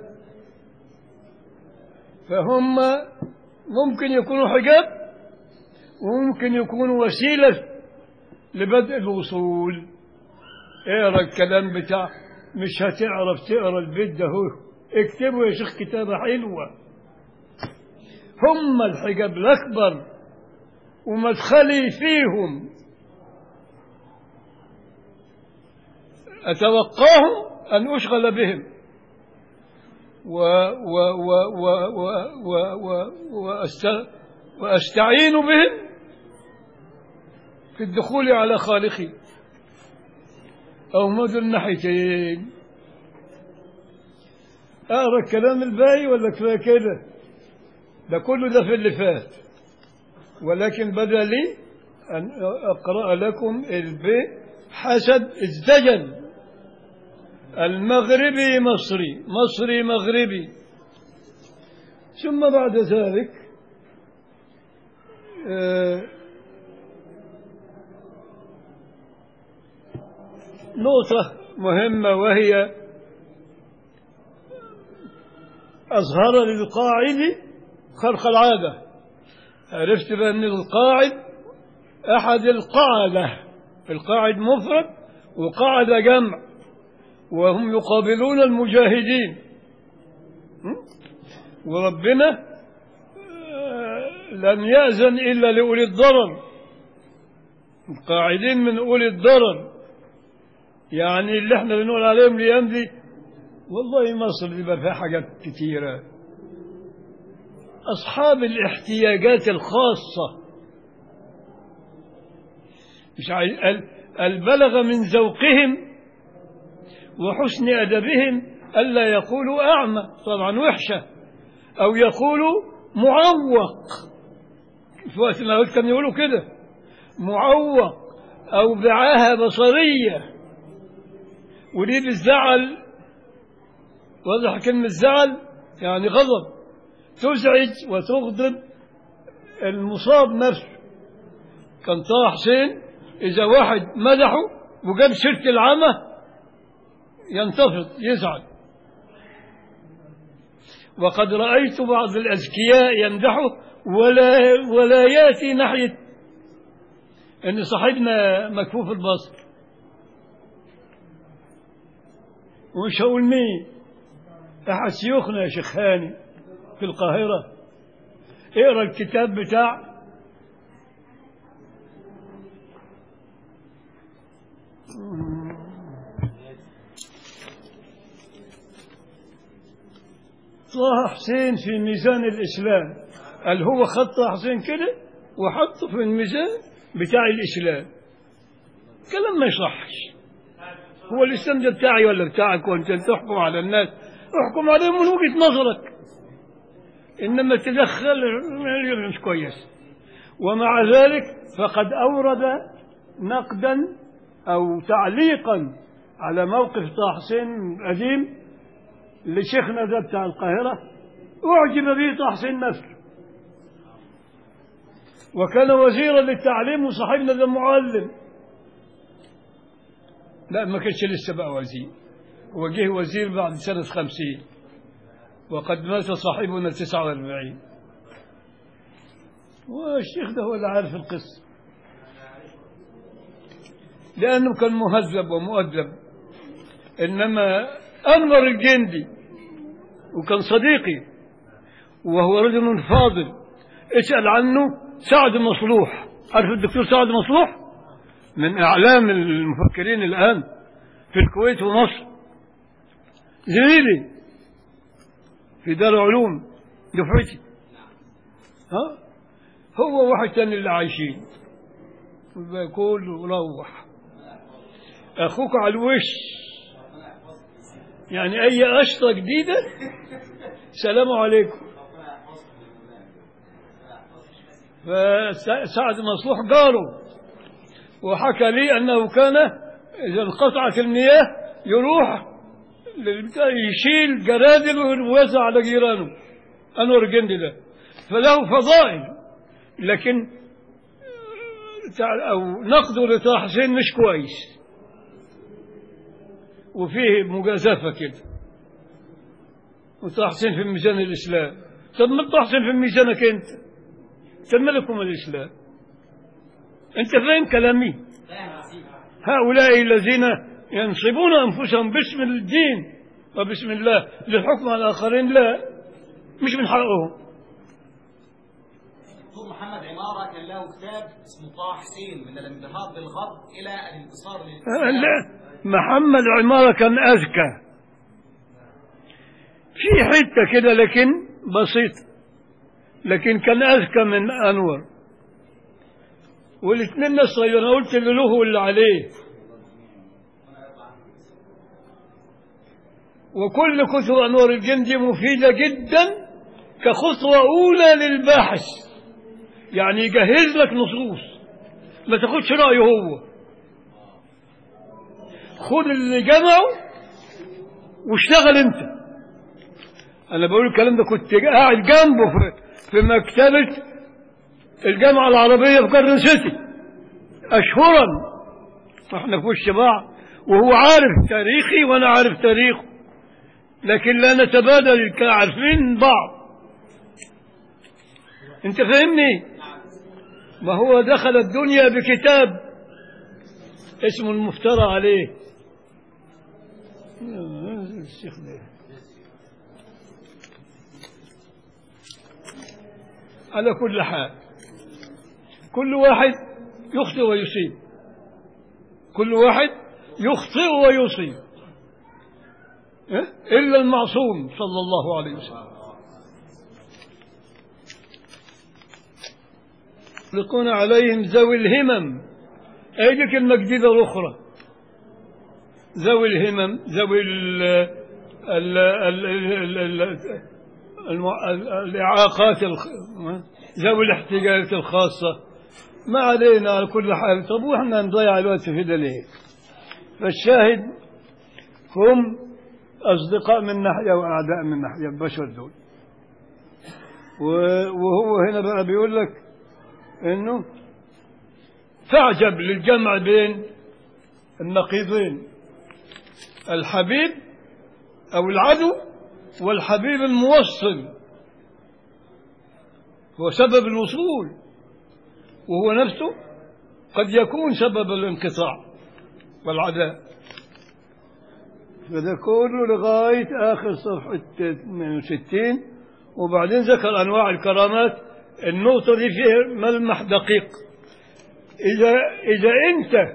فهم ممكن يكونوا حجاب وممكن يكونوا وسيلة لبدء الوصول اقرا الكلام بتاع مش هتعرف تقرا البيت ده هو اكتبوا يا شيخ كتابة حلوة هم الحجاب الأكبر ومدخلي فيهم أتوقاهم أن أشغل بهم و و و و و و و وأست وأستعين بهم في الدخول على خالقي أو مدى الناحيتين أقرأ الكلام الباقي ولا كفاية كده ده كله ده في اللي فات ولكن بدا لي أن أقرأ لكم البيت حسب الزجل المغربي مصري مصري مغربي ثم بعد ذلك آه نقطة مهمة وهي أظهر للقاعد خرق العادة عرفت بأن القاعد أحد القاعدة القاعد مفرد وقاعد جمع وهم يقابلون المجاهدين م? وربنا آه، لم يأذن إلا لأولي الضرر القاعدين من أولي الضرر يعني اللي احنا بنقول عليهم الأيام دي والله مصر بيبقى فيها حاجات كتيرة أصحاب الاحتياجات الخاصة مش عايز ال- البلغ من ذوقهم وحسن أدبهم ألا يقولوا أعمى طبعا وحشة أو يقولوا معوق في وقت ما كان يقولوا كده معوق أو بعاهة بصرية ودي بالزعل واضح كلمة زعل يعني غضب تزعج وتغضب المصاب نفسه كان طه حسين إذا واحد مدحه وجاب سيرة العمى ينتفض يزعل وقد رأيت بعض الأذكياء يمدحه ولا ولا يأتي ناحية أن صاحبنا مكفوف البصر ومش هقول مين أحد شيوخنا يا شيخ هاني في القاهرة اقرا الكتاب بتاع طه حسين في ميزان الإسلام قال هو خد طه حسين كده وحطه في الميزان بتاع الإسلام كلام ما يصحش هو الإسلام ده بتاعي ولا بتاعك وأنت تحكم على الناس احكم عليهم من وجهة نظرك إنما تدخل مش كويس ومع ذلك فقد أورد نقدا أو تعليقا على موقف طه حسين قديم لشيخنا ده بتاع القاهرة أعجب به طه حسين نفسه وكان وزيرا للتعليم وصاحبنا ده معلم لا ما كانش لسه بقى وزير هو جه وزير بعد سنة خمسين وقد مات صاحبنا تسعة واربعين والشيخ ده هو اللي عارف القصة لأنه كان مهذب ومؤدب إنما أنور الجندي وكان صديقي وهو رجل فاضل اسأل عنه سعد مصلوح عارف الدكتور سعد مصلوح من أعلام المفكرين الآن في الكويت ومصر زميلي في دار علوم دفعتي ها هو واحد تاني اللي عايشين والباقي كله روح اخوك على الوش يعني اي قشطه جديده سلام عليكم فسعد مصلوح جاره وحكى لي انه كان اذا انقطعت المياه يروح يشيل جرادل ويوزع على جيرانه انور الجندي ده فله فضائل لكن او نقده لطه حسين مش كويس وفيه مجازفة كده وطه حسين في ميزان الإسلام طب ما طه حسين في ميزانك أنت تملكم الإسلام أنت فاهم كلامي هؤلاء الذين ينصبون أنفسهم باسم الدين وباسم الله للحكم على الآخرين لا مش من حقهم دكتور محمد عمارة كان له كتاب اسمه طه حسين من الانبهار بالغرب إلى الانتصار آه، للإسلام لا محمد عمارة كان أذكى في حتة كده لكن بسيطة لكن كان أذكى من أنور والاثنين نص أنا قلت اللي له واللي عليه وكل كتب أنور الجندي مفيدة جدا كخطوة أولى للباحث يعني يجهز لك نصوص ما تاخدش رأيه هو خد اللي جمعه واشتغل انت انا بقول الكلام ده كنت قاعد جنبه في, في مكتبة الجامعة العربية في جاردن سيتي أشهرا احنا في وش بعض وهو عارف تاريخي وانا عارف تاريخه لكن لا نتبادل كعارفين بعض انت فاهمني ما هو دخل الدنيا بكتاب اسمه المفترى عليه الشيخ ده على كل حال كل واحد يخطئ ويصيب كل واحد يخطئ ويصيب إيه؟ إلا المعصوم صلى الله عليه وسلم يطلقون عليهم ذوي الهمم أي دي كلمة جديدة الأخرى ذوي الهمم ذوي ال ال ال ال ال الم- ال- الإعاقات الخ- ذوي الاحتياجات الخاصة ما علينا على كل حال طب واحنا نضيع الوقت في ده ليه فالشاهد هم أصدقاء من ناحية وأعداء من ناحية البشر دول و- وهو هنا بقى بيقول لك انه تعجب للجمع بين النقيضين الحبيب او العدو والحبيب الموصل هو سبب الوصول وهو نفسه قد يكون سبب الانقطاع والعداء فده كله لغاية آخر صفحة 62 وبعدين ذكر أنواع الكرامات النقطة دي فيها ملمح دقيق إذا إذا أنت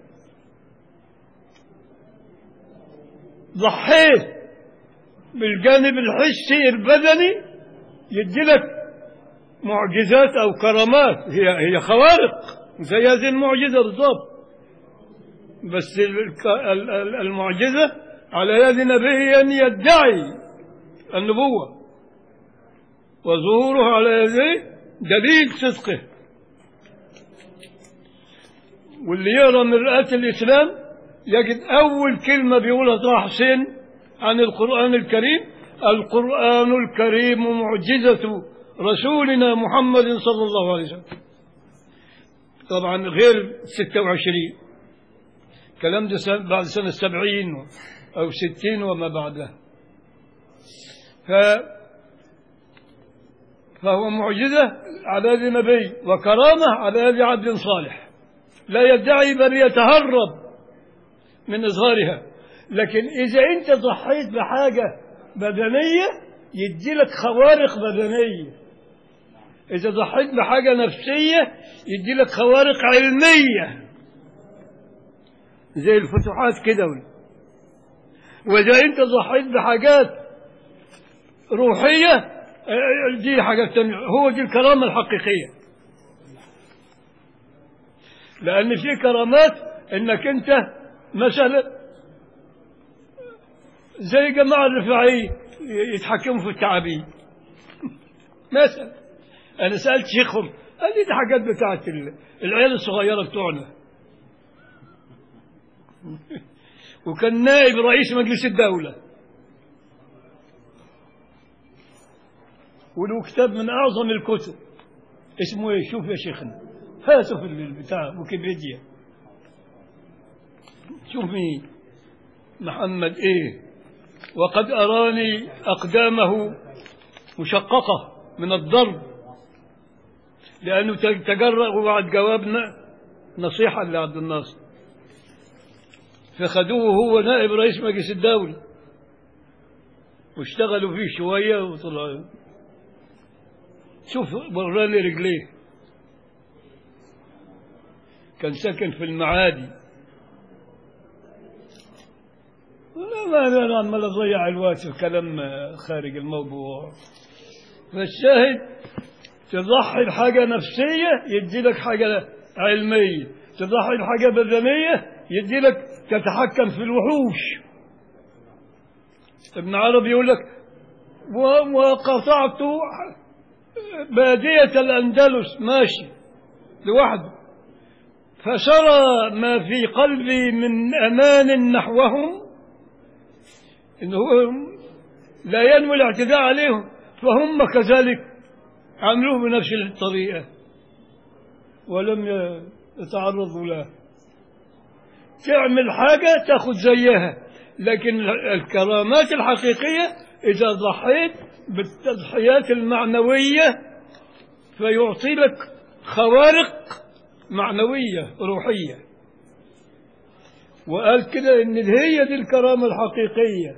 ضحيت بالجانب الحسي البدني يديلك معجزات أو كرامات هي هي خوارق زي هذه المعجزة بالضبط بس الك- ال- ال- المعجزة على يد نبي يدعي النبوة وظهوره على يديه دليل صدقه واللي يقرا مرآة الإسلام يجد أول كلمة بيقولها طه حسين عن القرآن الكريم القرآن الكريم معجزة رسولنا محمد صلى الله عليه وسلم طبعا غير 26 كلام ده سنة- بعد سنة 70 أو 60 وما بعدها ف فهو معجزة على يد نبي وكرامة على يد عبد صالح لا يدعي بل يتهرب من إظهارها لكن إذا أنت ضحيت بحاجة بدنية يدي لك خوارق بدنية إذا ضحيت بحاجة نفسية يدي لك خوارق علمية زي الفتوحات كده وإذا أنت ضحيت بحاجات روحية آه، دي حاجة تانية هو دي الكرامة الحقيقية لأن في كرامات إنك أنت مثلا زي جماعة الرفاعية يتحكموا في التعابين مثلا أنا سألت شيخهم قال لي دي حاجات بتاعت ال- العيال الصغيرة بتوعنا وكان نائب رئيس مجلس الدولة وله كتاب من أعظم الكتب اسمه ايه شوف يا شيخنا هاته في البتاع ويكيبيديا شوف مين محمد ايه وقد أراني أقدامه مشققة من الضرب لأنه تجرأ وبعد جوابنا نصيحة لعبد الناصر فخدوه هو نائب رئيس مجلس الدولة واشتغلوا فيه شوية وطلعوا شوف وراني رجليه كان ساكن في المعادي لا ما انا عمال اضيع الوقت في كلام خارج الموضوع فالشاهد تضحي بحاجه نفسيه يدي لك حاجه علميه تضحي بحاجه بدنيه يدي لك تتحكم في الوحوش ابن عربي يقول لك و- وقطعت بادية الأندلس ماشي لوحده فسرى ما في قلبي من أمان نحوهم إنه هو لا ينوي الاعتداء عليهم فهم كذلك عملوه بنفس الطريقة ولم يتعرضوا له تعمل حاجة تاخذ زيها لكن الكرامات الحقيقية إذا ضحيت بالتضحيات المعنوية فيعطي لك خوارق معنوية روحية وقال كده إن هي دي الكرامة الحقيقية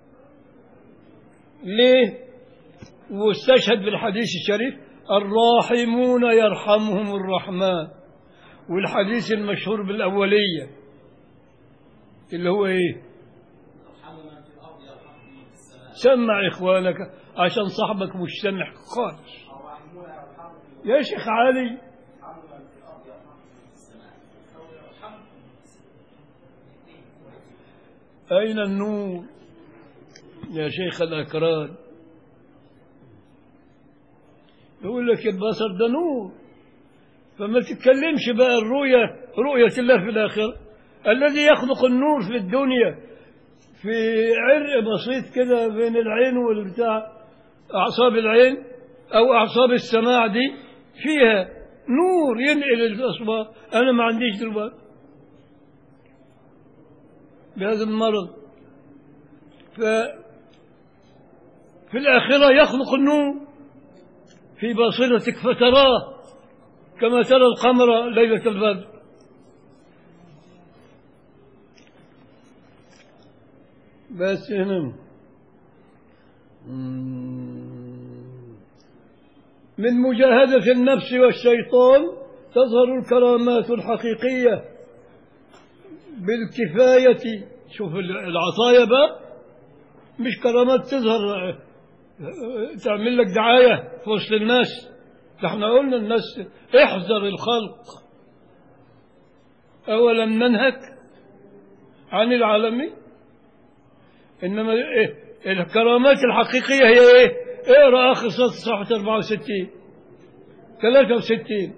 ليه؟ واستشهد بالحديث الشريف الراحمون يرحمهم الرحمن والحديث المشهور بالأولية اللي هو إيه؟ ارحموا من في الارض يرحمكم من في السماء سمع إخوانك عشان صاحبك مش سامع خالص الراحمون يرحمكم يا شيخ علي ارحموا من في الارض يرحمكم من في السماء ارحمكم أين النور يا شيخ الأكراد يقول لك البصر ده نور فما تتكلمش بقى الرؤية رؤية الله في الآخرة الذي يخلق النور في الدنيا في عرق بسيط كده بين العين والبتاع أعصاب العين أو أعصاب السماع دي فيها نور ينقل الأصوات أنا ما عنديش دلوقتي بهذا المرض ف في الآخرة يخلق النور في باصرتك فتراه كما ترى القمر ليلة البدر بس هنا من مجاهدة النفس والشيطان تظهر الكرامات الحقيقية بالكفاية شوف العطايا بقى مش كرامات تظهر تعمل لك دعاية في وسط الناس ده احنا قلنا الناس احذر الخلق أولم ننهك عن العالمين إنما إيه الكرامات الحقيقية هي إيه اقرأ آخر صفحة 64 63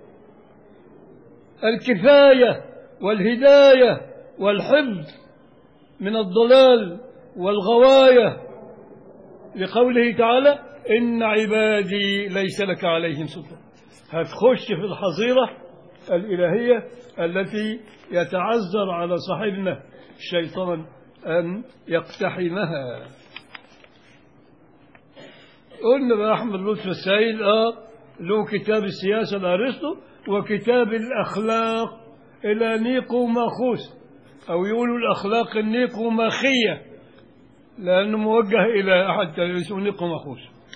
الكفاية والهداية والحفظ من الضلال والغواية لقوله تعالى إن عبادي ليس لك عليهم سلطان هتخش في الحظيرة الإلهية التي يتعذر على صاحبنا الشيطان أن يقتحمها قلنا بقى أحمد لطفي السيد آه له كتاب السياسة لأرسطو وكتاب الأخلاق إلى نيقو ماخوس أو يقولوا الأخلاق النيقو ماخية لأنه موجه إلى أحد اسمه نيقو ماخوس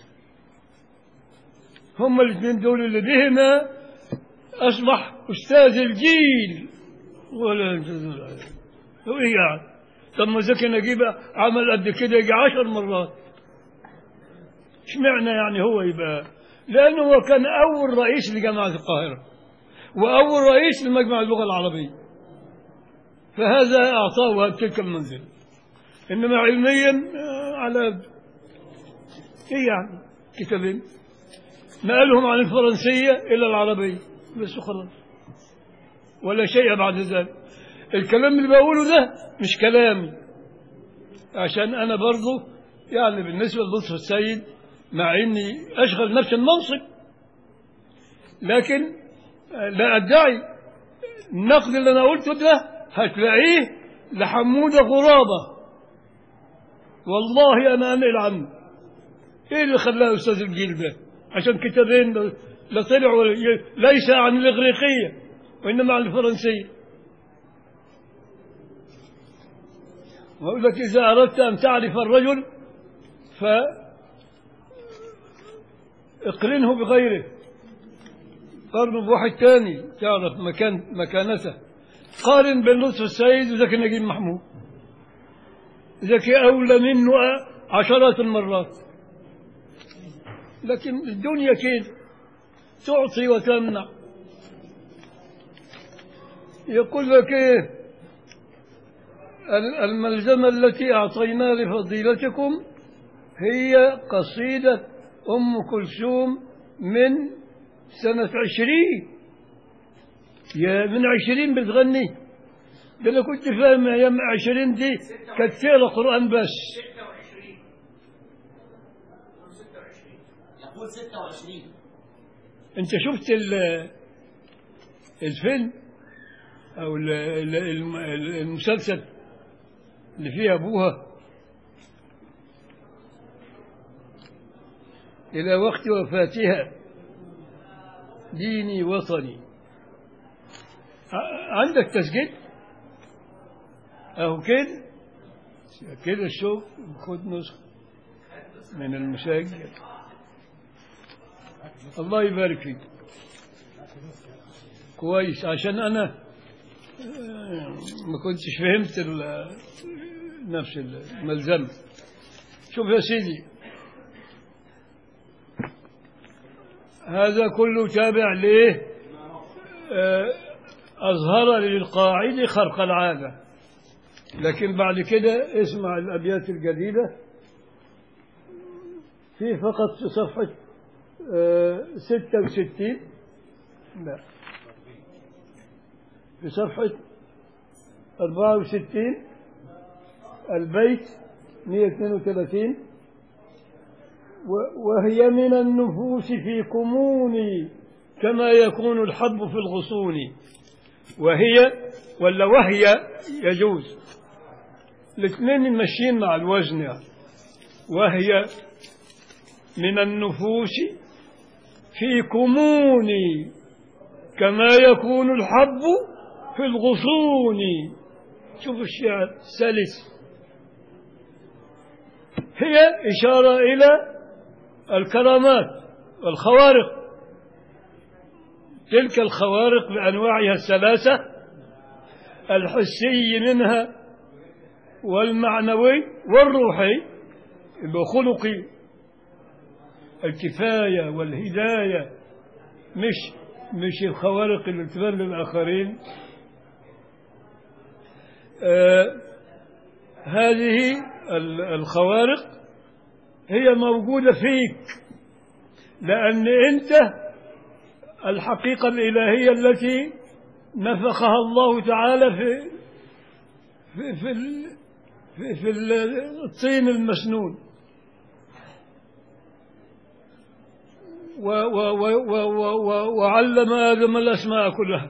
هم الاثنين دول اللي بهما أصبح أستاذ الجيل ولا هو إيه يعني طب ما زكي نجيب عمل قد كده يجي عشر مرات اشمعنى يعني هو يبقى لأنه هو كان أول رئيس لجامعة القاهرة وأول رئيس لمجمع اللغة العربية فهذا أعطاه تلك المنزلة إنما علميا آه، على قد. إيه يعني كتابين نقلهم عن الفرنسية إلى العربية بس خلاص ولا شيء بعد ذلك الكلام اللي بقوله ده مش كلامي عشان أنا برضو يعني بالنسبة للطف السيد مع إني أشغل نفس المنصب لكن آه، لا أدعي النقد اللي أنا قلته ده هتلاقيه لحمودة غرابة والله أنا أنقل عنه إيه اللي خلاه أستاذ الجيل ده عشان كتابين لا طلعوا ليس عن الإغريقية وإنما عن الفرنسية وأقول لك إذا أردت أن تعرف الرجل ف اقرنه بغيره قارنه بواحد تاني تعرف مكان مكانته قارن بين لطف السيد وزكي نجيب محمود زكي أولى منه عشرات المرات لكن الدنيا كده تعطي وتمنع يقول لك ايه ال- الملزمة التي أعطيناها لفضيلتكم هي قصيدة أم كلثوم من سنة عشرين يا من عشرين بتغني ده أنا كنت فاهم أيام عشرين دي كانت تقرا قرآن بس 26 يقول 26 أنت شفت ال- الفيلم أو ال- ال- الم- المسلسل اللي فيها أبوها إلى وقت وفاتها ديني وطني ع- عندك تسجيل أهو كده كده شوف خد نسخة من المسجل الله يبارك فيك كويس عشان أنا آه، ما كنتش فهمت ال- نفس الملزمة شوف يا سيدي هذا كله تابع ليه آه، أظهر للقاعدة خرق العادة لكن بعد كده اسمع الأبيات الجديدة في فقط في صفحة آه، ستة وستين لا في صفحة أربعة وستين البيت مية اثنين وثلاثين وهي من النفوس في كموني كما يكون الحب في الغصون وهي ولا وهي يجوز الاثنين ماشيين مع الوزن يعني. وهي من النفوس في كمون كما يكون الحب في الغصون شوف الشعر سلس هي إشارة إلى الكرامات والخوارق تلك الخوارق بأنواعها الثلاثة الحسي منها والمعنوي والروحي بخلقي الكفاية والهداية مش مش الخوارق اللي تبان للآخرين آه هذه ال- الخوارق هي موجودة فيك لأن أنت الحقيقة الإلهية التي نفخها الله تعالى في في في, ال- في, في ال- الطين المسنون و و و و و و وعلم آدم الأسماء كلها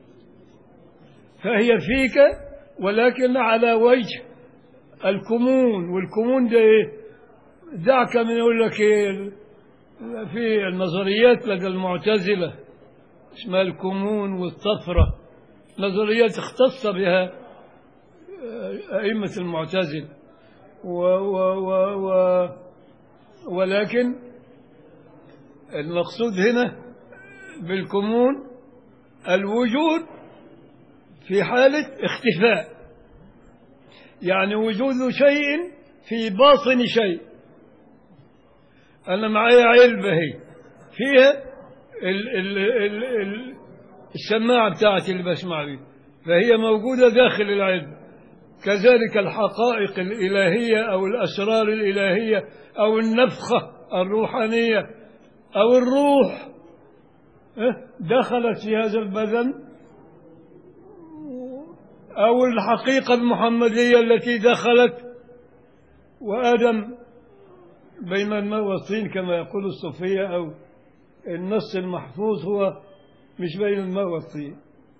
فهي فيك ولكن على وجه الكمون والكمون ده إيه؟ دعك من يقول لك إيه في النظريات لدى المعتزلة اسمها الكمون والطفرة نظريات اختص بها أئمة المعتزلة و و و و ولكن المقصود هنا بالكمون الوجود في حالة اختفاء يعني وجود شيء في باطن شيء أنا معايا علبة هي فيها ال ال ال ال السماعة بتاعتي اللي بسمع بيها فهي موجودة داخل العلبة كذلك الحقائق الإلهية أو الأسرار الإلهية أو النفخة الروحانية أو الروح إيه؟ دخلت في هذا البدن أو الحقيقة المحمدية التي دخلت وآدم بين الماء والطين كما يقول الصوفية أو النص المحفوظ هو مش بين الماء والطين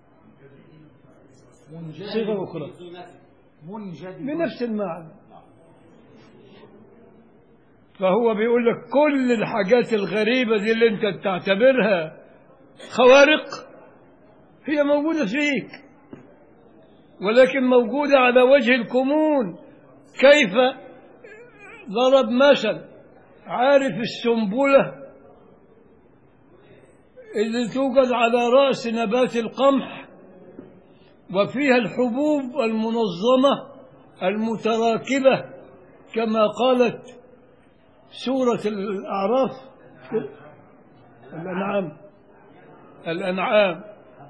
صيغة أخرى منجد بنفس المعنى فهو بيقول لك كل الحاجات الغريبة دي اللي انت بتعتبرها خوارق هي موجودة فيك ولكن موجودة على وجه الكمون كيف ضرب مثل عارف السنبلة اللي توجد على رأس نبات القمح وفيها الحبوب المنظمة المتراكبة كما قالت سورة الأعراف الأنعام الأنعام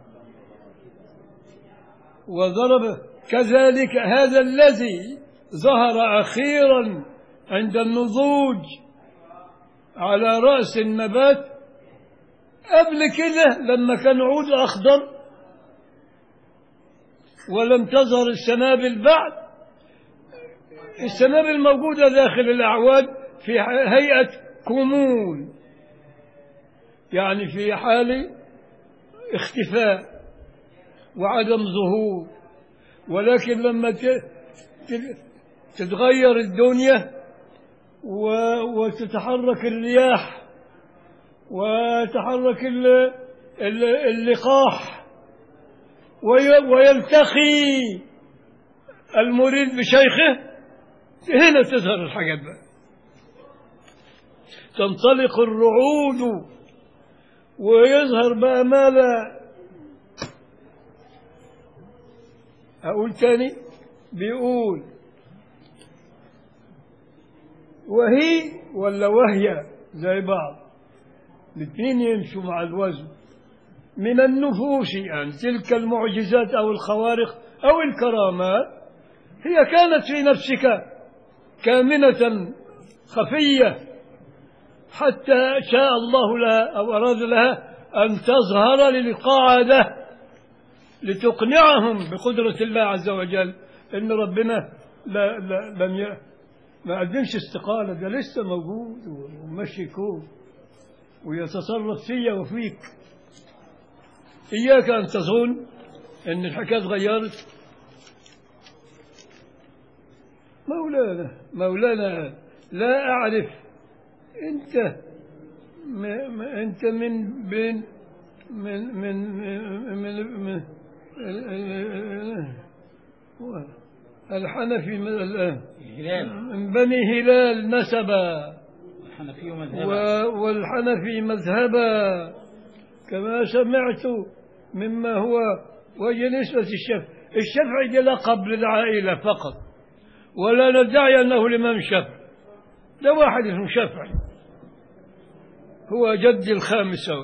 وضرب كذلك هذا الذي ظهر أخيرا عند النضوج على رأس النبات قبل كده لما كان عود أخضر ولم تظهر السنابل بعد السنابل موجودة داخل الأعواد في هيئة كمون يعني في حال اختفاء وعدم ظهور ولكن لما تت- تتغير الدنيا و- وتتحرك الرياح وتحرك ال- ال- اللقاح وي- ويلتقي المريد بشيخه هنا تظهر الحاجات بقى تنطلق الرعود ويظهر بقى ما لا أقول تاني بيقول وهي ولا وهي زي بعض الاثنين يمشوا مع الوزن من النفوس يعني تلك المعجزات أو الخوارق أو الكرامات هي كانت في نفسك كامنة خفية حتى شاء الله لها أو أراد لها أن تظهر للقاعدة لتقنعهم بقدرة الله عز وجل إن ربنا لا لا لم ي... ما قدمش استقالة ده لسه موجود ومشي كون ويتصرف فيا وفيك إياك أن تظن أن الحكاية اتغيرت مولانا مولانا لا أعرف أنت ما ما أنت من بين من من من, من الحنفي من الآن هلال من بني هلال نسبا الحنفي مذهبا و- والحنفي مذهبا كما سمعت مما هو وجه نسبة الشافعي الشافعي دي لقب للعائلة فقط ولا ندعي أنه الإمام الشافعي ده واحد اسمه شافعي هو جد الخامس أول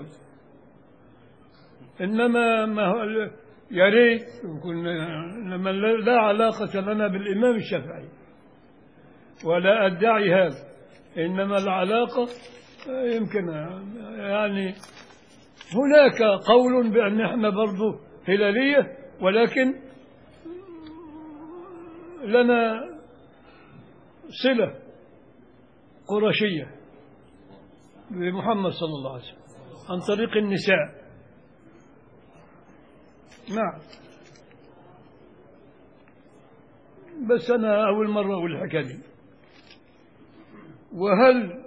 إنما ما هو يا ريت يكون إنما لا لا علاقة لنا بالإمام الشافعي ولا أدعي هذا إنما العلاقة يمكن يعني هناك قول بأن احنا برضو هلالية ولكن لنا صلة قرشية بمحمد صلى الله عليه وسلم عن طريق النساء نعم بس أنا أول مرة أقول الحكاية دي وهل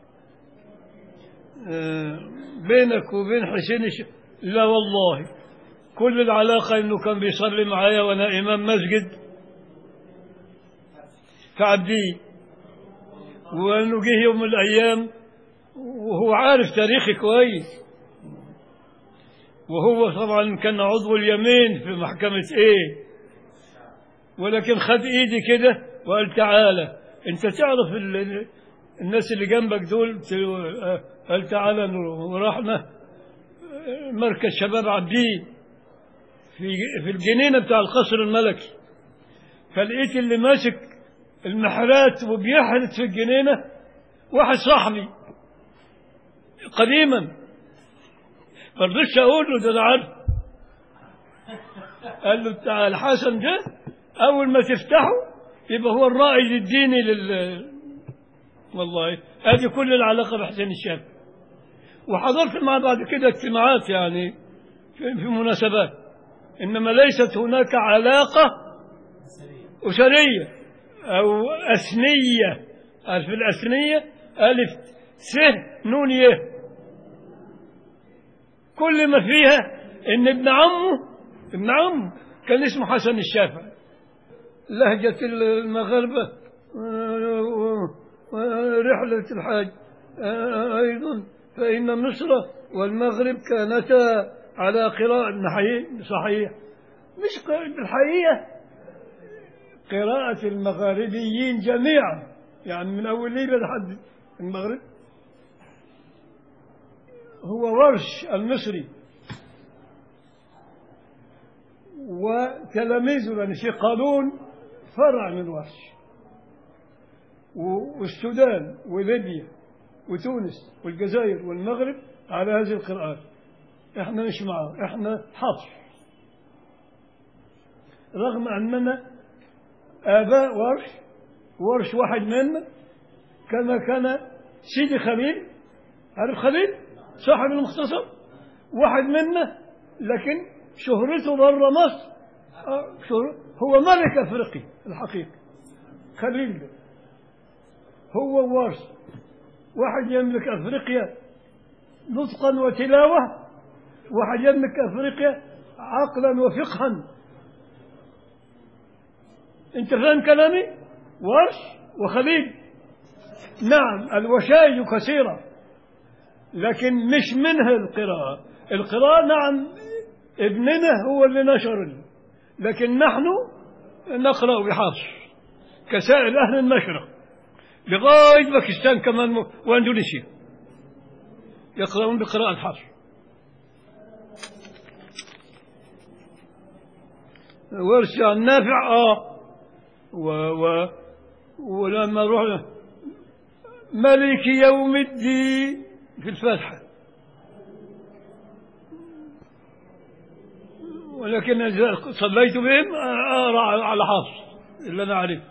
آه، بينك وبين حسين الش... لا والله كل العلاقة انه كان بيصلي معايا وانا امام مسجد في عبدي وانه جه يوم من الايام وهو عارف تاريخي كويس وهو طبعا كان عضو اليمين في محكمة ايه ولكن خد ايدي كده وقال تعالى انت تعرف ال- ال- الناس اللي جنبك دول ت- قال تعالى نروح. ورحنا مركز شباب عبدين في في الجنينه بتاع القصر الملكي فلقيت اللي ماسك المحرات وبيحرت في الجنينه واحد صاحبي قديما ما رضيتش اقول له ده انا عارف قال له بتاع الحسن ده اول ما تفتحه يبقى هو الرائد الديني لل والله هذه كل العلاقه بحسين الشافعي وحضرت معه بعد كده اجتماعات يعني في في مناسبات انما ليست هناك علاقه اسريه او اثنيه عارف الاثنيه الف س نون ي كل ما فيها ان ابن عمه ابن عمه كان اسمه حسن الشافعي لهجة المغاربة ورحلة الحاج أيضا فإن مصر والمغرب كانتا على قراءة صحيح صحيح مش ق- الحقيقة قراءة المغاربيين جميعا يعني من أول ليلة لحد المغرب هو ورش المصري وتلاميذه لأن في قانون فرع من ورش و- والسودان وليبيا وتونس والجزائر والمغرب على هذه القراءات احنا مش معاه احنا حفظ رغم اننا اباء ورش ورش واحد منا كما كان سيدي خليل عارف خليل صاحب المختصر واحد منا لكن شهرته بره مصر آه، شهر- هو ملك افريقيا الحقيقه خليل ده هو وارث واحد يملك أفريقيا نطقا وتلاوة واحد يملك أفريقيا عقلا وفقها أنت فاهم كلامي؟ ورش وخليل نعم الوشائج كثيرة لكن مش منها القراءة القراءة نعم ابننا هو اللي نشر لكن نحن نقرأ بحرف كسائر أهل المشرق لغاية باكستان كمان وأندونيسيا يقرأون بقراءة الحرف ورش عن نافع اه و و ولما رحنا ملك يوم الدين في الفاتحة ولكن إذا صليت بهم أقرأ على حفص اللي أنا أعرفه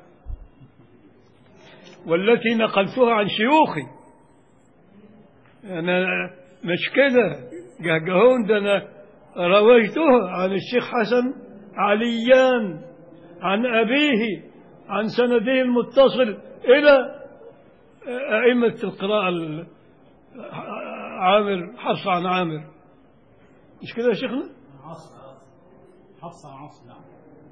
والتي نقلتها عن شيوخي أنا مش كده جهجهون ده أنا رويتها عن الشيخ حسن عليان عن أبيه عن سنده المتصل إلى أئمة القراءة ال- عامر حفص عن عامر مش كده يا شيخنا عصر حفص عن عصر نعم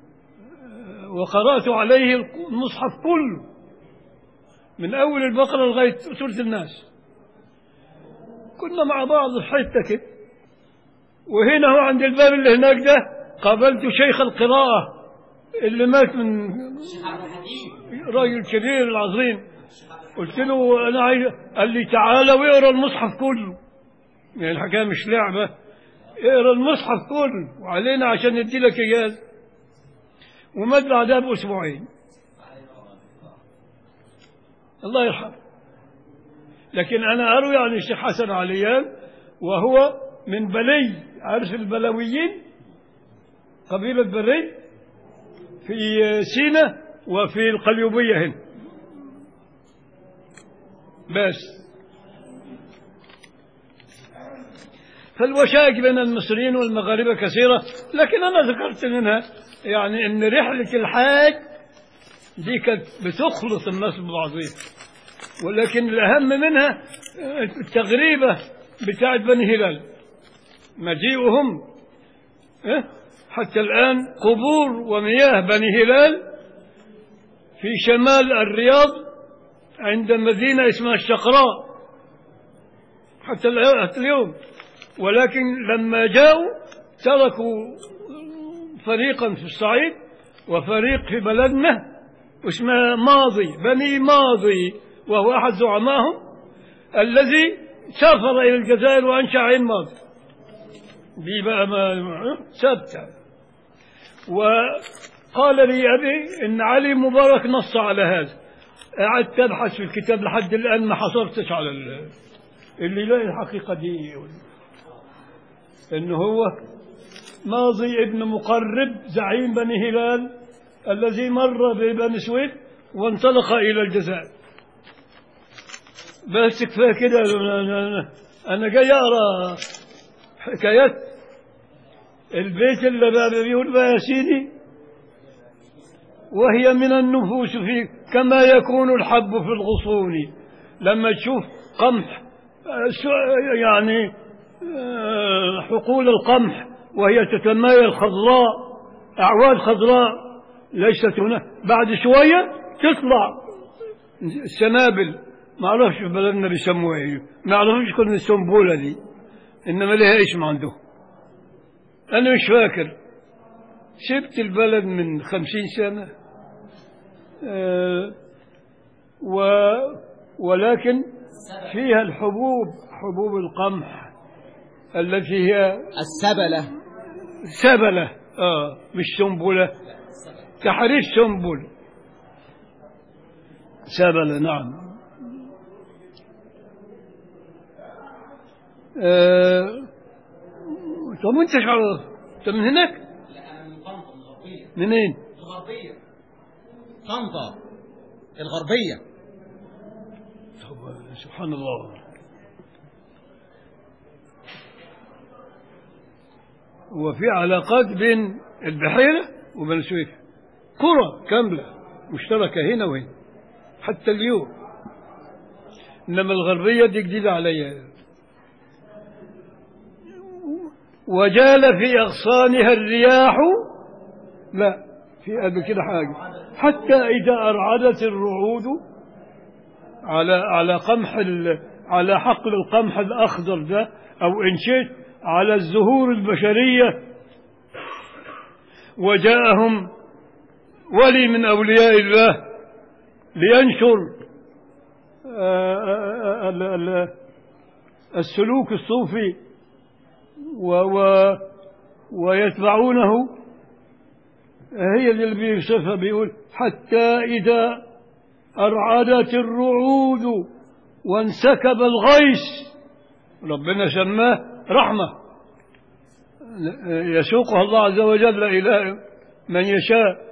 وقرأت عليه المصحف كله من أول البقرة لغاية سورة الناس كنا مع بعض في حتة كده وهنا هو عند الباب اللي هناك ده قابلت شيخ القراءة اللي مات من الشيخ عبد الحكيم راجل كبير العظيم قلت له انا عايز قال لي تعالى واقرا المصحف كله يعني الحكايه مش لعبه اقرا المصحف كله وعلينا عشان ندي لك اجازه ومات بعدها باسبوعين الله يرحمه لكن انا اروي عن الشيخ حسن عليان وهو من بلي عارف البلويين قبيله بلي في سينا وفي القليوبيه هنا بس فالوشائج بين المصريين والمغاربة كثيرة لكن أنا ذكرت منها يعني أن رحلة الحاج دي كانت بتخلط الناس ببعضها ولكن الأهم منها التغريبة بتاعت بني هلال مجيئهم إيه؟ حتى الآن قبور ومياه بني هلال في شمال الرياض عند مدينة اسمها الشقراء حتى اليوم ولكن لما جاءوا تركوا فريقا في الصعيد وفريق في بلدنا اسمه ماضي بني ماضي وهو أحد زعمائهم الذي سافر إلى الجزائر وأنشأ عين ماضي دي بقى ما ثابتة وقال لي أبي إن علي مبارك نص على هذا قعدت أبحث في الكتاب لحد الآن ما حصلتش على ال- اللي يلاقي الحقيقة دي يقول إن هو ماضي ابن مقرب زعيم بني هلال الذي مر ببني سويد وانطلق إلى الجزائر بس كفاية كده أنا, أنا, أنا جاي أقرأ حكايات البيت اللي بقى بيقول بقى يا سيدي وهي من النفوس في كما يكون الحب في الغصون لما تشوف قمح آه، سو- يعني آه، حقول القمح وهي تتمايل خضراء أعواد خضراء ليست هنا بعد شوية تطلع السنابل ما اعرفش في بلدنا بيسموها ايه ما اعرفش كل السنبوله دي انما لها اسم عندهم انا مش فاكر سبت البلد من خمسين سنه آه و ولكن فيها الحبوب حبوب القمح التي هي السبلة سبلة آه مش سنبلة تحريف سنبل سبلة نعم آه طب وانت شعر انت من هناك لا أنا من طنطا من الغربية منين الغربية طنطا الغربية طب سبحان الله وفي علاقات بين البحيرة وبين سويف قرى كاملة مشتركة هنا وهنا حتى اليوم إنما الغربية دي جديدة عليها وجال في أغصانها الرياح لا في قبل كده حاجة حتى إذا أرعدت الرعود على على قمح ال- على حقل القمح الأخضر ده أو إن شئت على الزهور البشرية وجاءهم ولي من أولياء الله لينشر آه، آه، آه، ال- ال- السلوك الصوفي و و ويتبعونه هي اللي بيوصفها بيقول حتى إذا أرعدت الرعود وانسكب الغيث ربنا سماه رحمة يسوقها الله عز وجل إلى من يشاء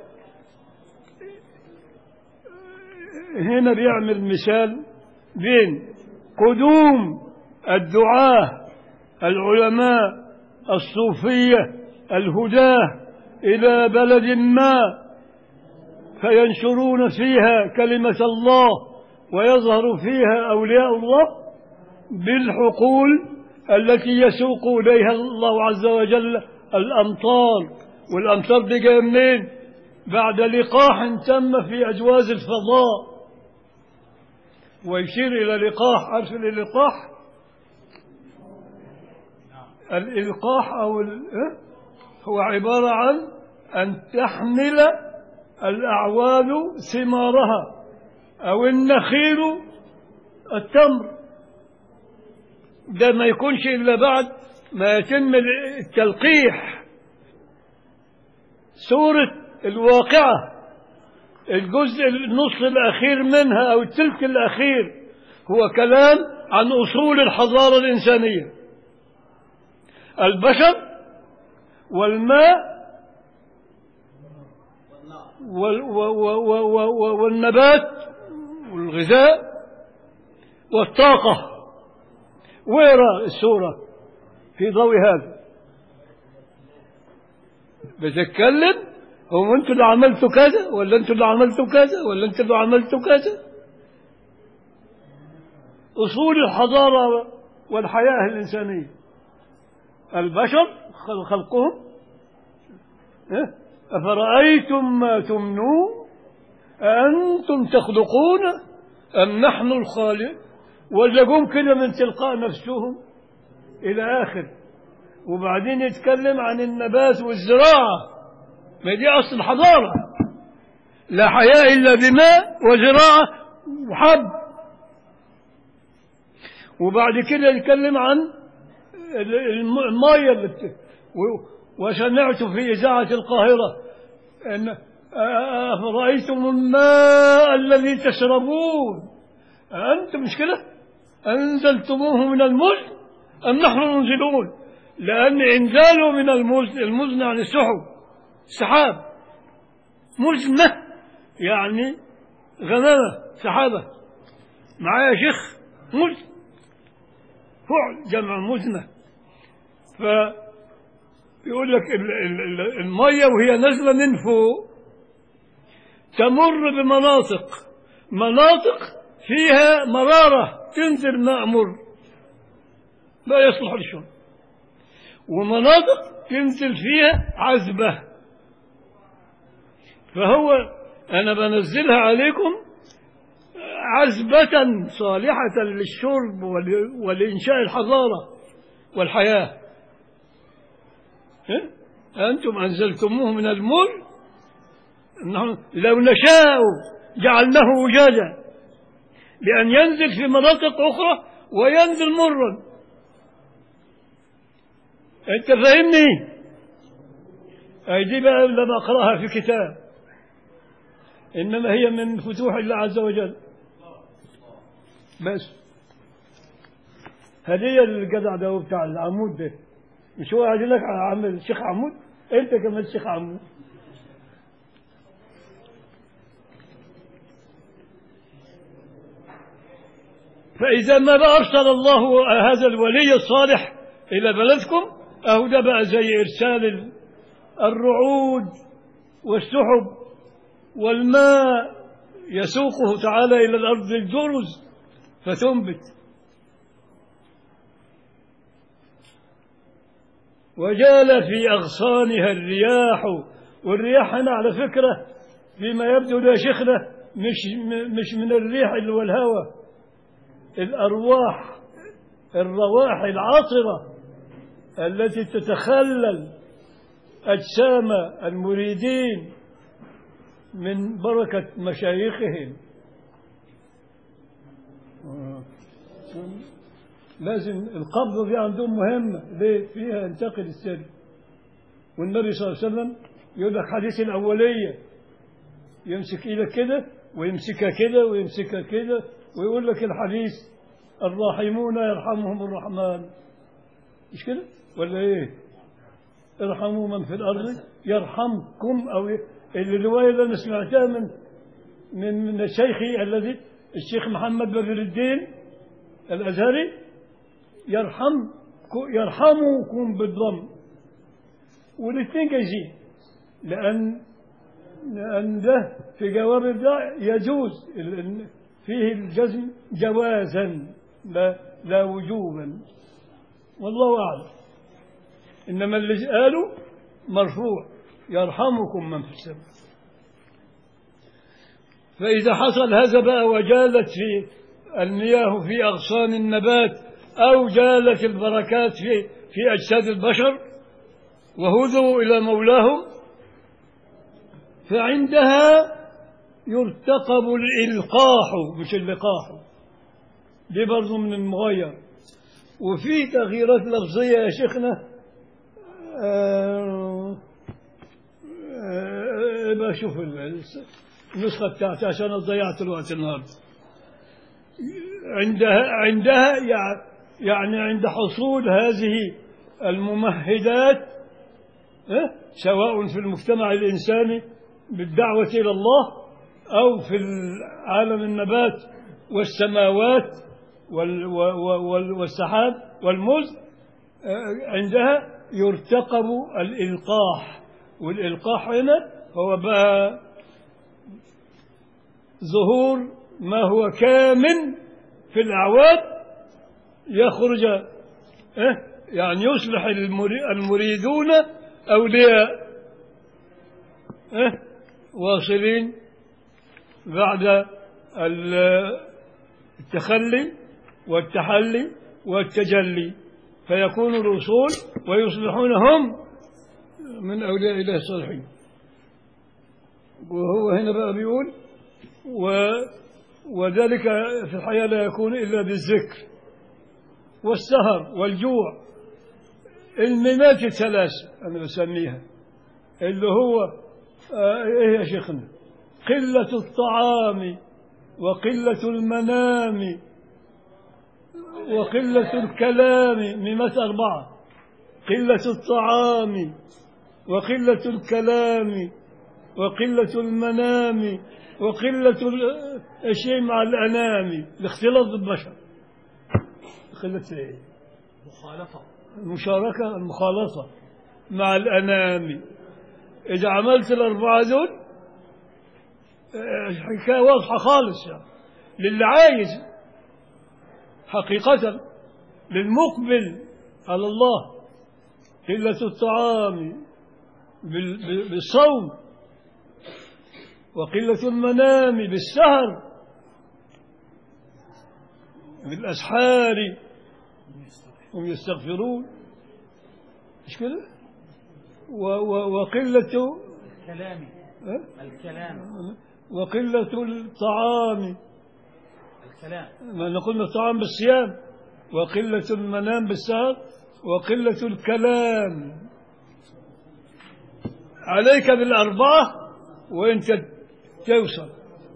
هنا بيعمل مثال بين قدوم الدعاة العلماء الصوفية الهداة إلى بلد ما فينشرون فيها كلمة الله ويظهر فيها أولياء الله بالحقول التي يسوق إليها الله عز وجل الأمطار والأمطار دي جاية منين؟ بعد لقاح تم في أجواز الفضاء ويشير إلى لقاح عارف الإلقاح؟ الإلقاح أو ال... إيه؟ هو عبارة عن أن تحمل الأعواد ثمارها أو النخيل التمر ده ما يكونش إلا بعد ما يتم التلقيح سورة الواقعة الجزء النص الأخير منها أو التلك الأخير هو كلام عن أصول الحضارة الإنسانية البشر والماء وال و و و و والنبات والغذاء والطاقة ويرى السورة في ضوء هذا بتتكلم هم انتوا اللي عملتوا كذا ولا انتوا اللي عملتوا كذا ولا انتوا اللي عملتوا كذا اصول الحضاره والحياه الانسانيه البشر خلقهم إيه؟ افرايتم ما تمنون أأنتم تخلقون أم نحن الخالق ولا جم كده من تلقاء نفسهم إلى آخر وبعدين يتكلم عن النبات والزراعة ما دي أصل الحضارة لا حياة إلا بماء وزراعة وحب وبعد كده يتكلم عن المية اللي بت... وسمعت في إذاعة القاهرة أن أفرأيتم الماء الذي تشربون أنتم مش كده أنزلتموه من المزن أم نحن منزلون لأن إنزاله من المزن المزن يعني السحب سحاب مزنة يعني غمامة سحابة معايا شيخ مزن فعل جمع مزنة فيقول لك المية وهي نازلة من فوق تمر بمناطق مناطق فيها مرارة تنزل ماء مر لا يصلح للشرب ومناطق تنزل فيها عذبة فهو أنا بنزلها عليكم عذبة صالحة للشرب ولإنشاء الحضارة والحياة أنتم أنزلتموه من المر لو نشاء جعلناه وجاجا بأن ينزل في مناطق أخرى وينزل مرا أنت فاهمني أي دي بقى لما أقرأها في كتاب إنما هي من فتوح الله عز وجل بس هدية للجدع ده بتاع العمود ده مش هو عايز لك عامل الشيخ عمود انت كمان الشيخ عمود فإذا ما بقى أرسل الله هذا الولي الصالح إلى بلدكم أهو ده بقى زي إرسال الرعود والسحب والماء يسوقه تعالى إلى الأرض الجرز فتنبت وجال في أغصانها الرياح والرياح هنا على فكرة فيما يبدو لا شيخنا مش مش من الريح اللي هو الهوى الأرواح الروائح العاطرة التي تتخلل أجسام المريدين من بركة مشايخهم لازم القبضة دي عندهم مهمة ليه؟ فيها ينتقل السر والنبي صلى الله عليه وسلم يقول لك حديث الأولية يمسك إيدك كده ويمسكها كده ويمسكها كده ويقول لك الحديث الراحمون يرحمهم الرحمن مش كده ولا ايه ارحموا من في الارض يرحمكم او إيه؟ الروايه اللي انا سمعتها من من من شيخي الذي الشيخ محمد بدر الدين الازهري يرحم يرحمكم بالضم والاثنين جايزين لان لان ده في جواب ده يجوز ال- فيه الجزم جوازا لا لا وجوبا والله اعلم انما اللي قالوا مرفوع يرحمكم من في السماء فإذا حصل هذا بقى وجالت في المياه في أغصان النبات أو جالت البركات في في أجساد البشر وهدوا إلى مولاهم فعندها يرتقب الإلقاح مش اللقاح دي برضه من المغير وفي تغييرات لفظية يا شيخنا آه، آه، يبقى شوف ال- النسخة بتاعتي عشان أنا ضيعت الوقت النهارده عندها عندها يع- يعني عند حصول هذه الممهدات اه، سواء في المجتمع الإنساني بالدعوة إلى الله أو في عالم النبات والسماوات وال- و- وال- والسحاب والمزن اه، عندها يرتقب الإلقاح والإلقاح هنا هو بقى ظهور ما هو كامن في الأعواد يخرج إيه؟ يعني يصلح المري- المريدون أولياء إيه؟ واصلين بعد ال- التخلي والتحلي والتجلي فيكون الوصول ويصبحون هم من أولياء الله الصالحين وهو هنا بقى بيقول و وذلك في الحياة لا يكون إلا بالذكر والسهر والجوع الممات الثلاث أنا بسميها اللي هو آه إيه يا شيخنا قلة الطعام وقلة المنام وقلة الكلام ممات أربعة قلة الطعام وقلة الكلام وقلة المنام وقلة ال- الشيء مع الأنام لاختلاط البشر قلة إيه؟ مخالفة المشاركة المخالطة مع الأنام إذا عملت الأربعة دول آه، الحكاية واضحة خالص يعني للي عايز حقيقة للمقبل على الله قلة الطعام بال- بال- بالصوم وقلة المنام بالسهر بالأسحار هم يستغفرون مش كده و- و- وقلة الكلام أه؟ الكلام وقلة الطعام الكلام ما نقول الطعام بالصيام وقلة المنام بالسهر وقلة الكلام عليك بالأربعة وأنت توصل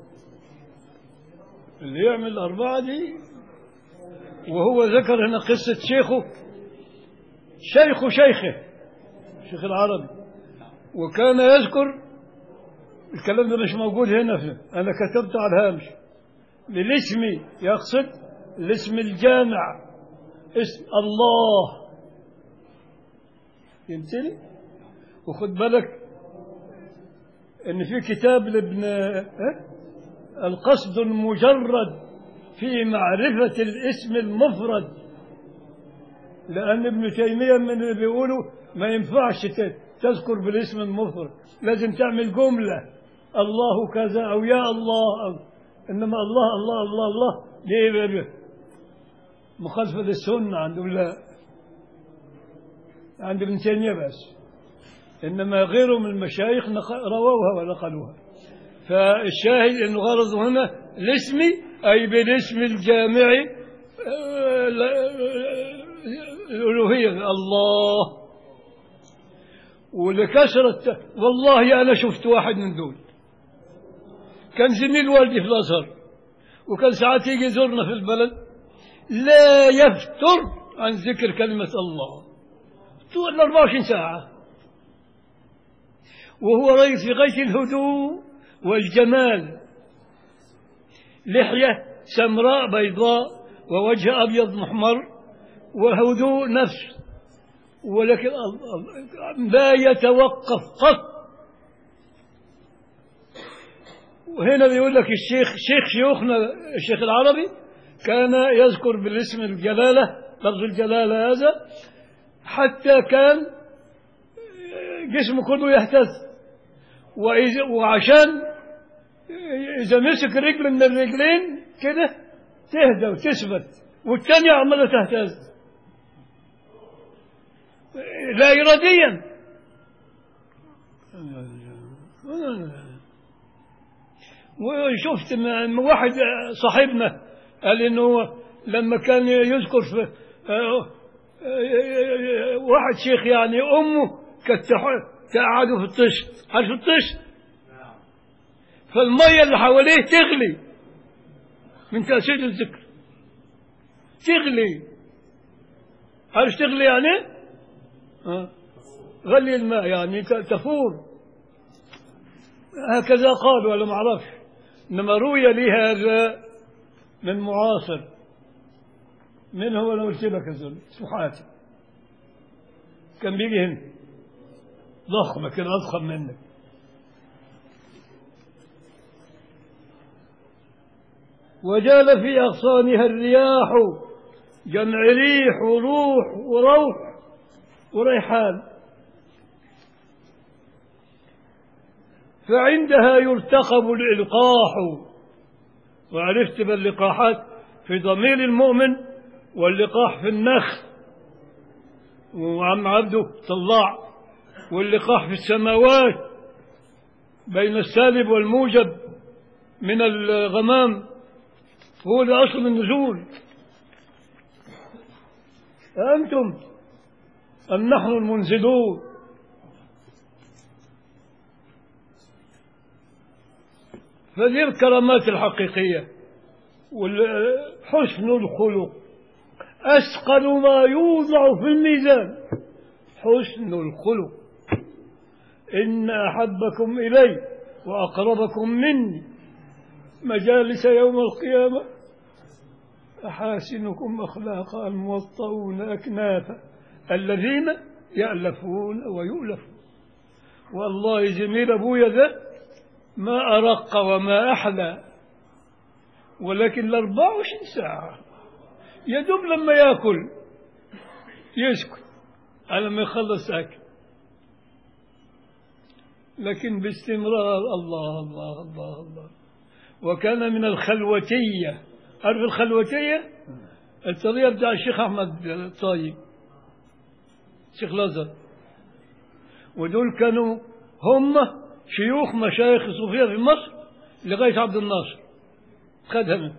اللي يعمل الأربعة دي وهو ذكر هنا قصة شيخه شيخ شيخه شيخ العربي وكان يذكر الكلام ده مش موجود هنا في أنا كتبت على الهامش للاسم يقصد الاسم الجامع اسم الله فهمتني وخد بالك ان في كتاب لابن إيه؟ القصد المجرد في معرفة الاسم المفرد لأن ابن تيمية من اللي بيقولوا ما ينفعش ت- تذكر بالاسم المفرد لازم تعمل جملة الله كذا أو يا الله أو إنما الله الله الله الله دي ب- ب- مخالفة للسنة عندهم لا عند ابن تيمية بس إنما غيره من المشايخ نق- رووها ونقلوها فالشاهد أنه غرض هنا الاسم أي بالاسم الجامع آه، لا- آه، الألوهية الله ولكثرة والله أنا شفت واحد من دول كان زميل والدي في الأزهر وكان ساعات يجي يزورنا في البلد لا يفتر عن ذكر كلمة الله طول 24 ساعة وهو رئيس في غاية الهدوء والجمال لحية سمراء بيضاء ووجه أبيض محمر وهدوء نفس ولكن ال- ال- لا يتوقف قط وهنا بيقول لك الشيخ شيخ شيوخنا الشيخ العربي كان يذكر بالاسم الجلالة لفظ الجلالة هذا حتى كان جسمه كله يهتز وإذا- وعشان إذا مسك رجل من الرجلين كده تهدى وتثبت والتانية عمالة تهتز لا إراديا وشفت م- واحد صاحبنا قال انه لما كان يذكر في آه، آه، واحد شيخ يعني امه كانت تح- تقعده في الطشت عارف الطشت فالميه اللي حواليه تغلي من تاثير الذكر تغلي عارف تغلي يعني إيه؟ آه. غلي الماء يعني ت- تفور هكذا قالوا ولا ما اعرفش انما روي لي هذا من معاصر من هو انا قلت لك هذول اسمه حاتم كان بيجي هنا ضخمه كده اضخم منك وجال في اغصانها الرياح جمع ريح وروح وروح وريحان فعندها يلتقب الإلقاح وعرفت باللقاحات في ضمير المؤمن واللقاح في النخل وعم عبده طلع واللقاح في السماوات بين السالب والموجب من الغمام هو ده أصل النزول أنتم أم نحن المنزلون فذي الكرامات الحقيقية وحسن الخلق أثقل ما يوضع في الميزان حسن الخلق إن أحبكم إلي وأقربكم مني مجالس يوم القيامة أحاسنكم أخلاقا الموطؤون أكنافا الذين يألفون ويؤلفون والله زميل أبويا ده ما أرق وما أحلى ولكن ال 24 ساعة يدوب لما ياكل يسكت على ما يخلص أكل لكن باستمرار الله الله الله الله وكان من الخلوتية عارف الخلوتية الطريقة بتاع الشيخ أحمد الطيب الشيخ الأزهر ودول كانوا هم شيوخ مشايخ الصوفية في مصر لغاية عبد الناصر خدها منه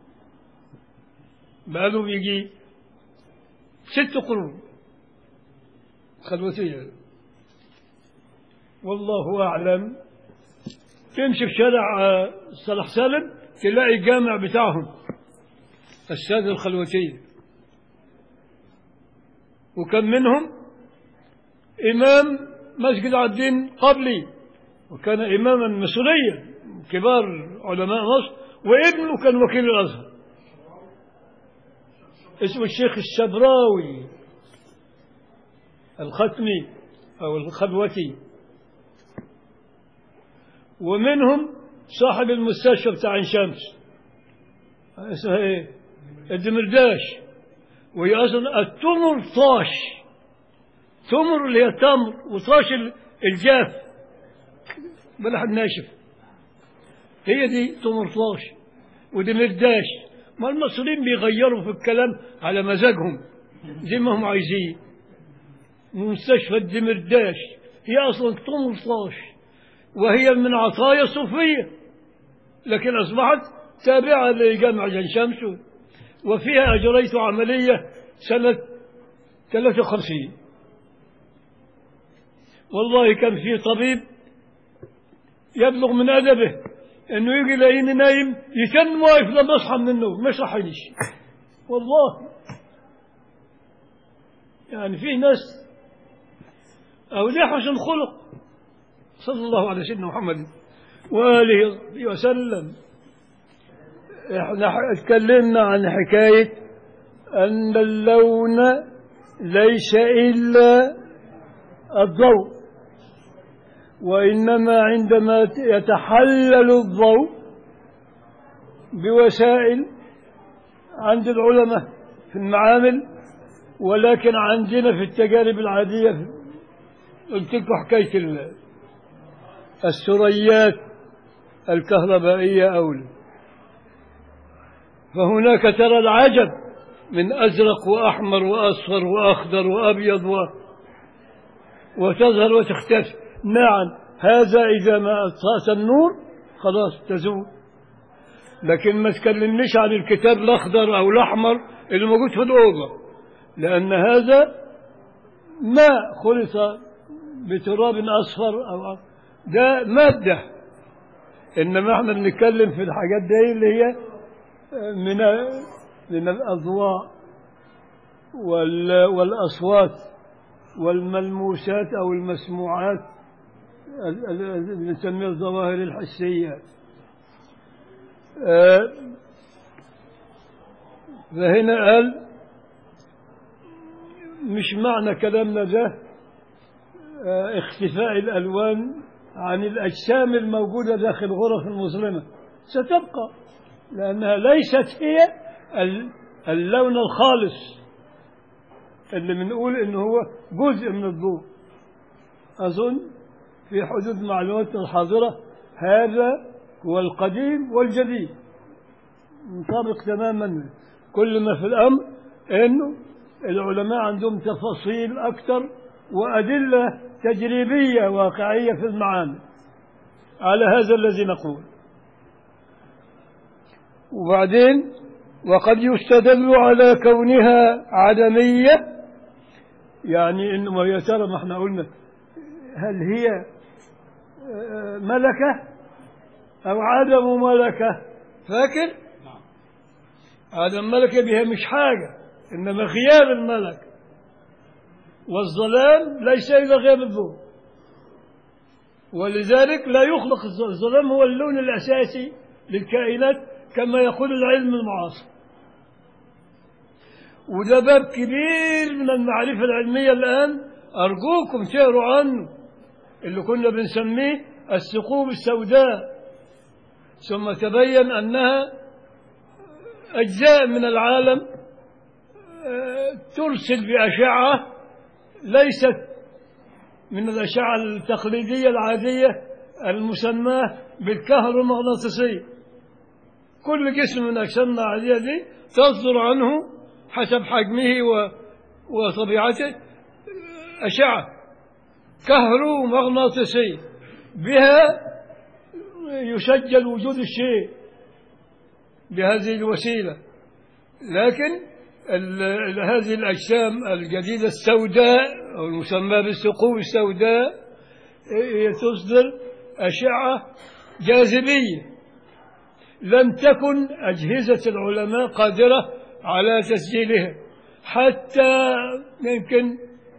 بقاله يجي ست قرون خلوتية والله أعلم تمشي في شارع آه، صلاح سالم تلاقي الجامع بتاعهم السادة الخلوتية وكان منهم إمام مسجد عبدين قبلي وكان إماما مصريا كبار علماء مصر وابنه كان وكيل الأزهر اسمه الشيخ الشبراوي الختمي أو الخلوتي ومنهم صاحب المستشفى بتاع عين شمس اسمها ايه الدمرداش وهي اصلا التمر طاش تمر اللي هي تمر وطاش ال- الجاف بلح الناشف هي دي تمر طاش ودمرداش ما المصريين بيغيروا في الكلام على مزاجهم زي ما هم عايزين مستشفى الدمرداش هي اصلا تمر طاش وهي من عطايا الصوفيه لكن اصبحت تابعه لجامع عين شمس وفيها اجريت عمليه سنه 53 والله كان في طبيب يبلغ من ادبه انه يجي يلاقيني نايم يكن واقف لما اصحى من النوم ما يصحينيش والله يعني في ناس أولياء حسن خلق صلى الله على سيدنا محمد وآله وصحبه وسلم احنا اتكلمنا عن حكاية أن اللون ليس إلا الضوء وإنما عندما يتحلل الضوء بوسائل عند العلماء في المعامل ولكن عندنا في التجارب العادية قلت لكم حكاية ال- السريات الكهربائية أولى فهناك ترى العجب من أزرق وأحمر وأصفر وأخضر وأبيض و... وتظهر وتختفي نعم هذا إذا ما أطفأت النور خلاص تزول لكن ما تكلمنيش عن الكتاب الأخضر أو الأحمر اللي موجود في الأوضة لأن هذا ما خلط بتراب أصفر أو ده مادة إنما احنا بنتكلم في الحاجات دي اللي هي من من الأضواء وال- والأصوات والملموسات أو المسموعات ال- ال- اللي نسميها الظواهر الحسية آه، فهنا قال مش معنى كلامنا ده آه، اختفاء الألوان عن الأجسام الموجودة داخل الغرف المظلمة ستبقى لأنها ليست هي ال- اللون الخالص اللي بنقول إنه هو جزء من الضوء أظن في حدود معلوماتنا الحاضرة هذا هو القديم والجديد منطبق تماما كل ما في الأمر أنه العلماء عندهم تفاصيل أكثر وأدلة تجريبية واقعية في المعامل على هذا الذي نقول وبعدين وقد يستدل على كونها عدمية يعني إنه ما يا ترى ما احنا قلنا هل هي آه، ملكة أو عدم ملكة فاكر نعم عدم ملكة بها مش حاجة إنما غياب الملك والظلام ليس إلا غياب الضوء ولذلك لا يخلق الظلام الظلام هو اللون الأساسي للكائنات كما يقول العلم المعاصر وده باب كبير من المعرفة العلمية الآن أرجوكم تقروا عنه اللي كنا بنسميه الثقوب السوداء ثم تبين أنها أجزاء من العالم آه، ترسل بأشعة ليست من الأشعة التقليدية العادية المسماة بالكهرومغناطيسية كل جسم من أجسامنا العادية دي تصدر عنه حسب حجمه و... وطبيعته أشعة كهرومغناطيسية بها يسجل وجود الشيء بهذه الوسيلة لكن ال- ال- هذه الأجسام الجديدة السوداء أو المسمى بالثقوب السوداء هي تصدر أشعة جاذبية لم تكن أجهزة العلماء قادرة على تسجيلها حتى يمكن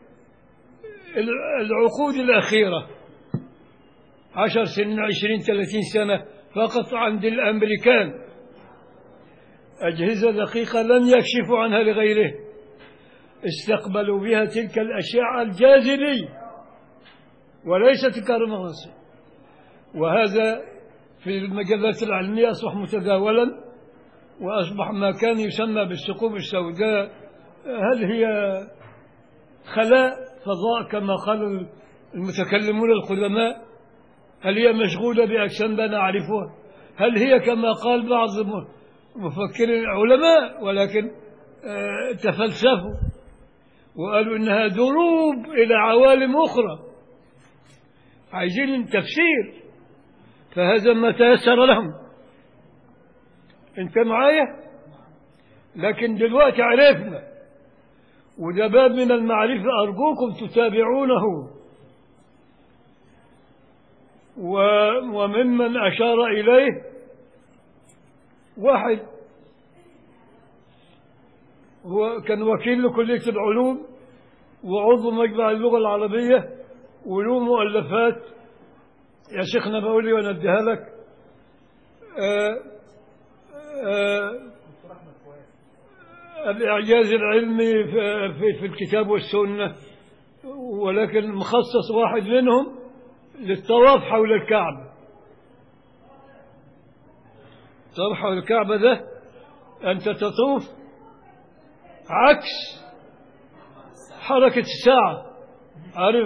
ال- العقود الأخيرة عشر سنين عشرين ثلاثين سنة فقط عند الأمريكان أجهزة دقيقة لن يكشفوا عنها لغيره استقبلوا بها تلك الأشعة الجاذبية وليست الكهرومغناطيسية وهذا في المجلات العلمية أصبح متداولا وأصبح ما كان يسمى بالثقوب السوداء هل هي خلاء فضاء كما قال المتكلمون القدماء هل هي مشغولة بأجسام لا نعرفها هل هي كما قال بعض مفكرين العلماء ولكن آه، تفلسفوا وقالوا إنها دروب إلى عوالم أخرى عايزين تفسير فهذا ما تيسر لهم انت معايا لكن دلوقتي عرفنا وده باب من المعرفة أرجوكم تتابعونه و- وممن أشار إليه واحد هو كان وكيل لكلية العلوم وعضو مجمع اللغة العربية وله مؤلفات يا شيخنا بقول لي وانا اديها لك آه آه الإعجاز العلمي في, في, في الكتاب والسنة ولكن مخصص واحد منهم للطواف حول الكعبة الطواف حول الكعبة ده أنت تطوف عكس حركة الساعة عارف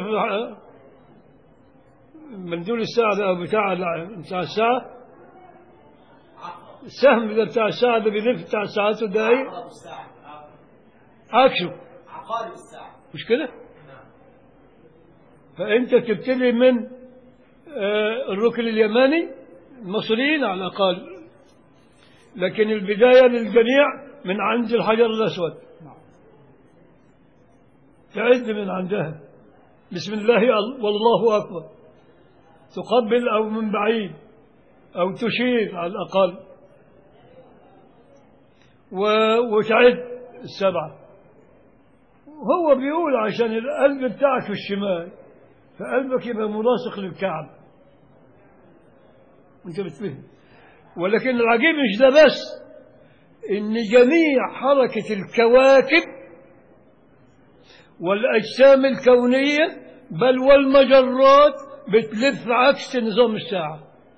مندول الساعة ده أو بتاع بتاع الساعة السهم ده بتاع الساعة ده بيلف بتاع الساعات والدقايق عقارب الساعة عكسه عقارب الساعة مش كده؟ فأنت تبتدي من آه، الركن اليماني المصريين على الأقل لكن البداية للجميع من عند الحجر الأسود تعد من عندها بسم الله ال- والله أكبر تقبل أو من بعيد أو تشير على الأقل و- وتعد السبعة هو بيقول عشان القلب بتاعك في الشمال فقلبك يبقى ملاصق للكعب وانت بتفهم ولكن العجيب مش ده بس ان جميع حركة الكواكب والأجسام الكونية بل والمجرات بتلف عكس نظام الساعة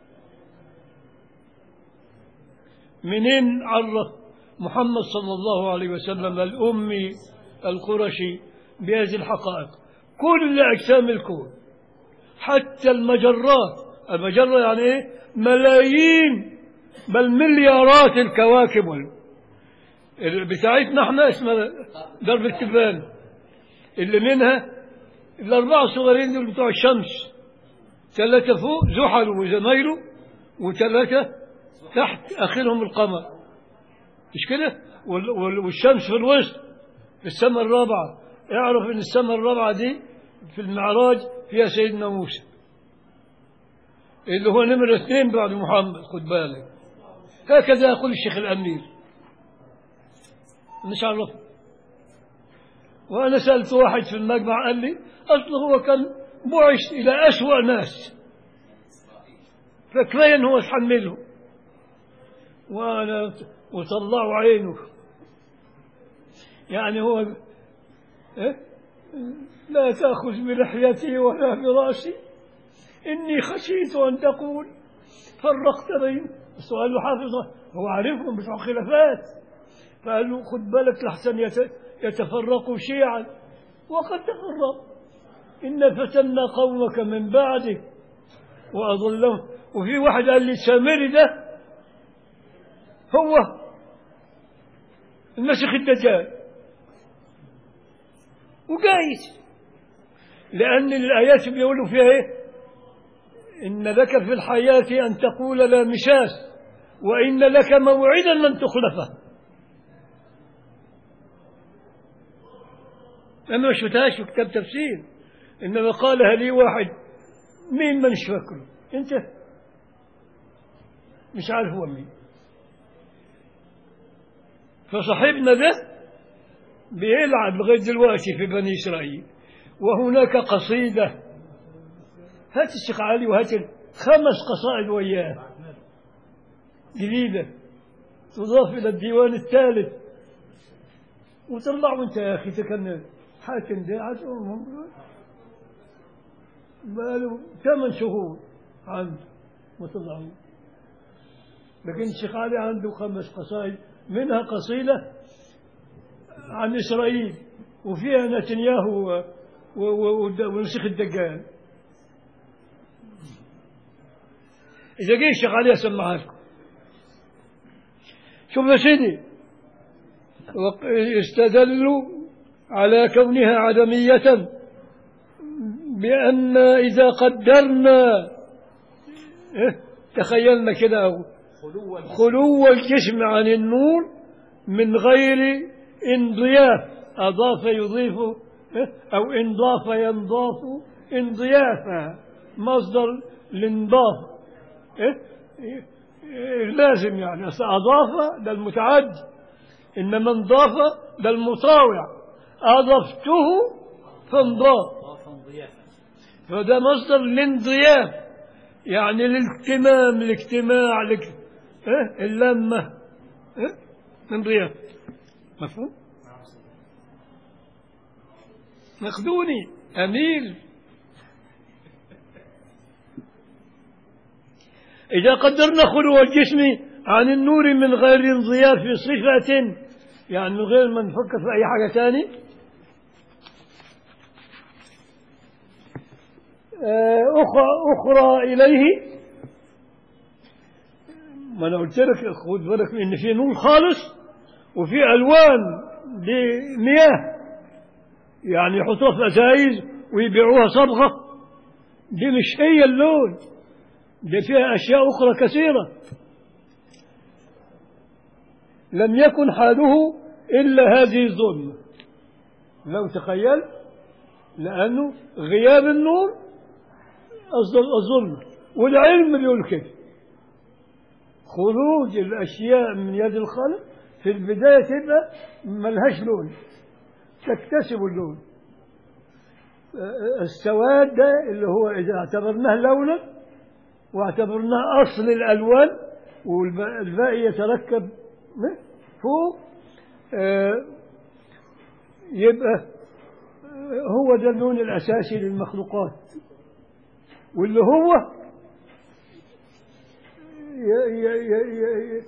منين عرف محمد صلى الله عليه وسلم الأمي القرشي بهذه الحقائق كل أجسام الكون حتى المجرات المجرة يعني إيه ملايين بل مليارات الكواكب وال- ال- بتاعتنا احنا اسمها درب التبان اللي منها الأربعة الصغيرين دول بتوع الشمس ثلاثة فوق زحل وزميله وثلاثة تحت آخرهم القمر مش كده وال- وال- والشمس في الوسط في السماء الرابعة اعرف ان السماء الرابعة دي في المعراج فيها سيدنا موسى اللي هو نمرة اثنين بعد محمد خد بالك هكذا يقول الشيخ الأمير مش عرف وأنا سألت واحد في المجمع قال لي أصله هو كان بعث إلى أسوأ ناس فكفاية إن هو يتحمله وأنا وطلعوا عينه يعني هو إيه؟ لا تأخذ بلحيتي ولا برأسي إني خشيت أن تقول فرقت بين السؤال حافظ هو عارفهم بتوع خلافات فقال له خد بالك لحسن يت- يتفرقوا شيعا وقد تفرقوا إن فتنا قومك من بعده وأضلهم وفي واحد قال لي سامري ده هو المسيح الدجال وجايز لأن الآيات بيقولوا فيها إيه إن لك في الحياة أن تقول لا مساس وإن لك موعدا لن تخلفه أنا ما شفتهاش في كتاب تفسير إنما قالها لي واحد مين مانيش فاكره أنت مش عارف هو مين فصاحبنا ده بيلعب لغاية دلوقتي في بني إسرائيل وهناك قصيدة هات الشيخ علي وهات خمس قصائد وياه جديدة تضاف إلى الديوان الثالث وطلعوا أنت يا أخي تكن حاكم ده عندهم بقاله ثمان شهور عنده ما تضعون لكن الشيخ علي عنده خمس قصائد منها قصيدة عن إسرائيل وفيها نتنياهو و- و- و- ونسخ الدجال إذا جه الشيخ علي أسمعها لكم شوف يا سيدي وق- استدلوا على كونها عدمية بأن إذا قدرنا إيه؟ تخيلنا كده أهو خلو الجسم خلو الجسم عن النور من غير انضياف أضاف يضيف إيه؟ أو انضاف ينضاف انضيافا مصدر الانضاف إيه؟ إيه؟ إيه؟ لازم يعني أصل أضاف ده المتعدي إنما انضاف ده المطاوع أضفته فانضاف ضافا ضيافا فده مصدر الانضياف يعني الالتمام الاجتماع الاج... إيه؟ اللمة إيه؟ انضياف مفهوم؟ مخدوني أميل إذا قدرنا خلو الجسم عن النور من غير انضياف صفة يعني من غير ما نفكر في أي حاجة تاني آه، أخرى, أخرى إليه ما أنا قلت لك خد بالك إن في نور خالص وفي ألوان بمياه يعني يحطوها في أزايز ويبيعوها صبغة دي مش هي اللون دي فيها أشياء أخرى كثيرة لم يكن حاله إلا هذه الظلمة لو تخيل لأنه غياب النور قصد الظلمة والعلم بيقول كده خروج الأشياء من يد الخالق في البداية تبقى ملهاش لون تكتسب اللون السواد ده اللي هو إذا اعتبرناه لونا واعتبرناه أصل الألوان والباقي يتركب فوق آه، يبقى آه، هو ده اللون الأساسي للمخلوقات واللي هو ي- ي- ي- ي-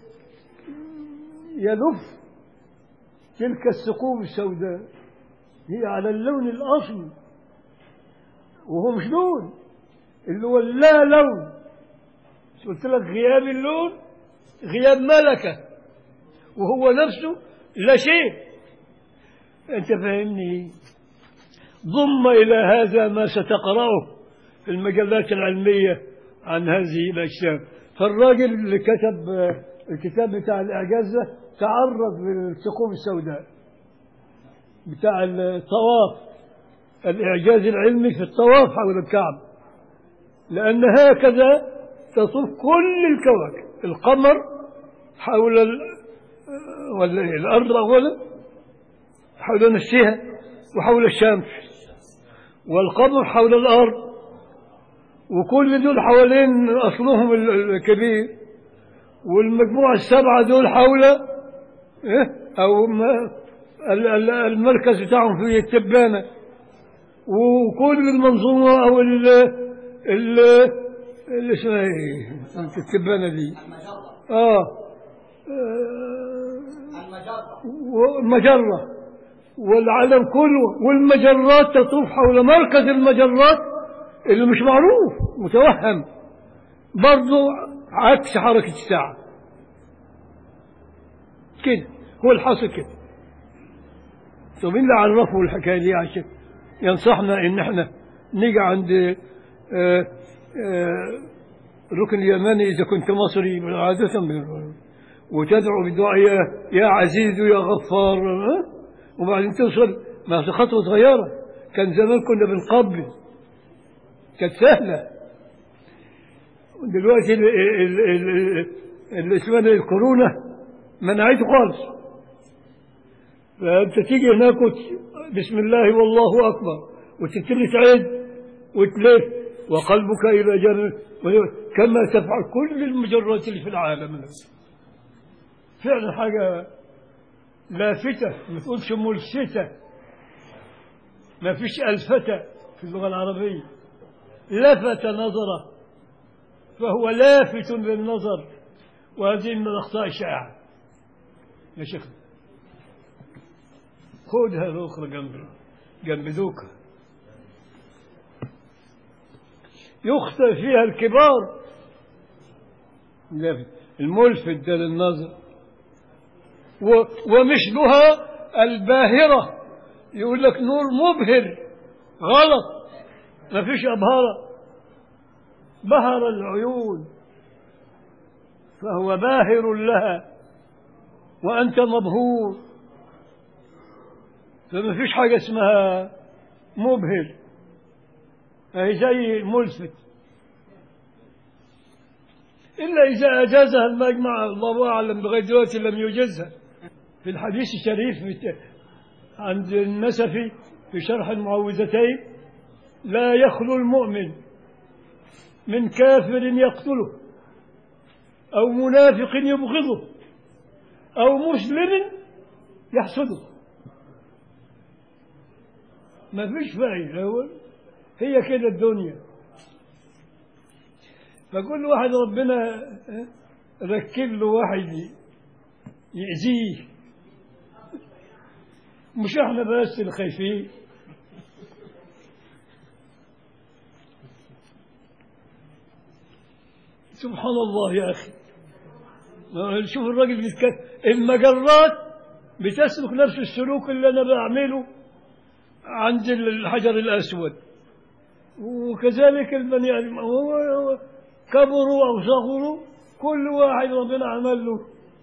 يلف تلك الثقوب السوداء هي على اللون الأصلي وهو مش لون اللي هو لا لون مش قلت لك غياب اللون غياب ملكة وهو نفسه لا شيء أنت فاهمني ضم إلى هذا ما ستقرأه في المجلات العلمية عن هذه الأجسام فالراجل اللي كتب آه، الكتاب بتاع الإعجاز ده تعرض للثقوب السوداء بتاع الطواف الإعجاز العلمي في الطواف حول الكعبة لأن هكذا تطوف كل الكواكب القمر حول ال... ولا إيه؟ الأرض أولا حول نفسها وحول الشمس والقمر حول الأرض وكل دول حوالين أصلهم ال- الكبير والمجموعة السبعة دول حول إيه؟ أو ما ال- ال- المركز بتاعهم في التبانة وكل المنظومة أو ال ال اللي اسمها ايه التبانة دي المجرة اه آه، المجرة والمجرة والعالم كله والمجرات تطوف حول مركز المجرات اللي مش معروف متوهم برضه عكس حركة الساعة كده هو الحاصل كده طب مين اللي عرفه الحكاية دي عشان ينصحنا ان احنا نيجي عند آه، آه، الركن اليماني اذا كنت مصري عادة وتدعو بدعاء يا, يا عزيز يا غفار ها؟ وبعدين توصل ما في خطوة صغيرة كان زمان كنا بنقبل كانت سهلة دلوقتي ال- ال- ال- ال- اللي اسمها الكورونا منعته خالص فأنت تيجي هناك وت... بسم الله والله أكبر وتبتدي تعد وتلف وقلبك إلى جنب كما تفعل كل المجرات اللي في العالم فعلا حاجة لافتة ما تقولش ملفتة ما فيش ألفتة في اللغة العربية لفت نظره فهو لافت للنظر وهذه من الأخطاء الشائعة يا شيخ خذها الأخرى جنب جنب ذوكها يخطئ فيها الكبار لافت الملفت ده للنظر و- ومثلها الباهرة يقول لك نور مبهر غلط ما فيش أبهرة بهر العيون فهو باهر لها وأنت مبهور فما فيش حاجة اسمها مبهر أي زي ملفت إلا إذا أجازها المجمع الله أعلم بغير دلوقتي لم يجزها في الحديث الشريف بت- عند النسفي في شرح المعوذتين لا يخلو المؤمن من كافر يقتله أو منافق يبغضه أو مسلم يحسده ما فيش فايدة هو هي كده الدنيا فكل واحد ربنا ركب له واحد يأذيه مش احنا بس اللي خايفين سبحان الله يا أخي شوف الراجل بيتكلم المجرات بتسلك نفس السلوك اللي أنا بعمله عند الحجر الأسود وكذلك البني آدم هو هو كبروا أو صغروا كل واحد ربنا عمل له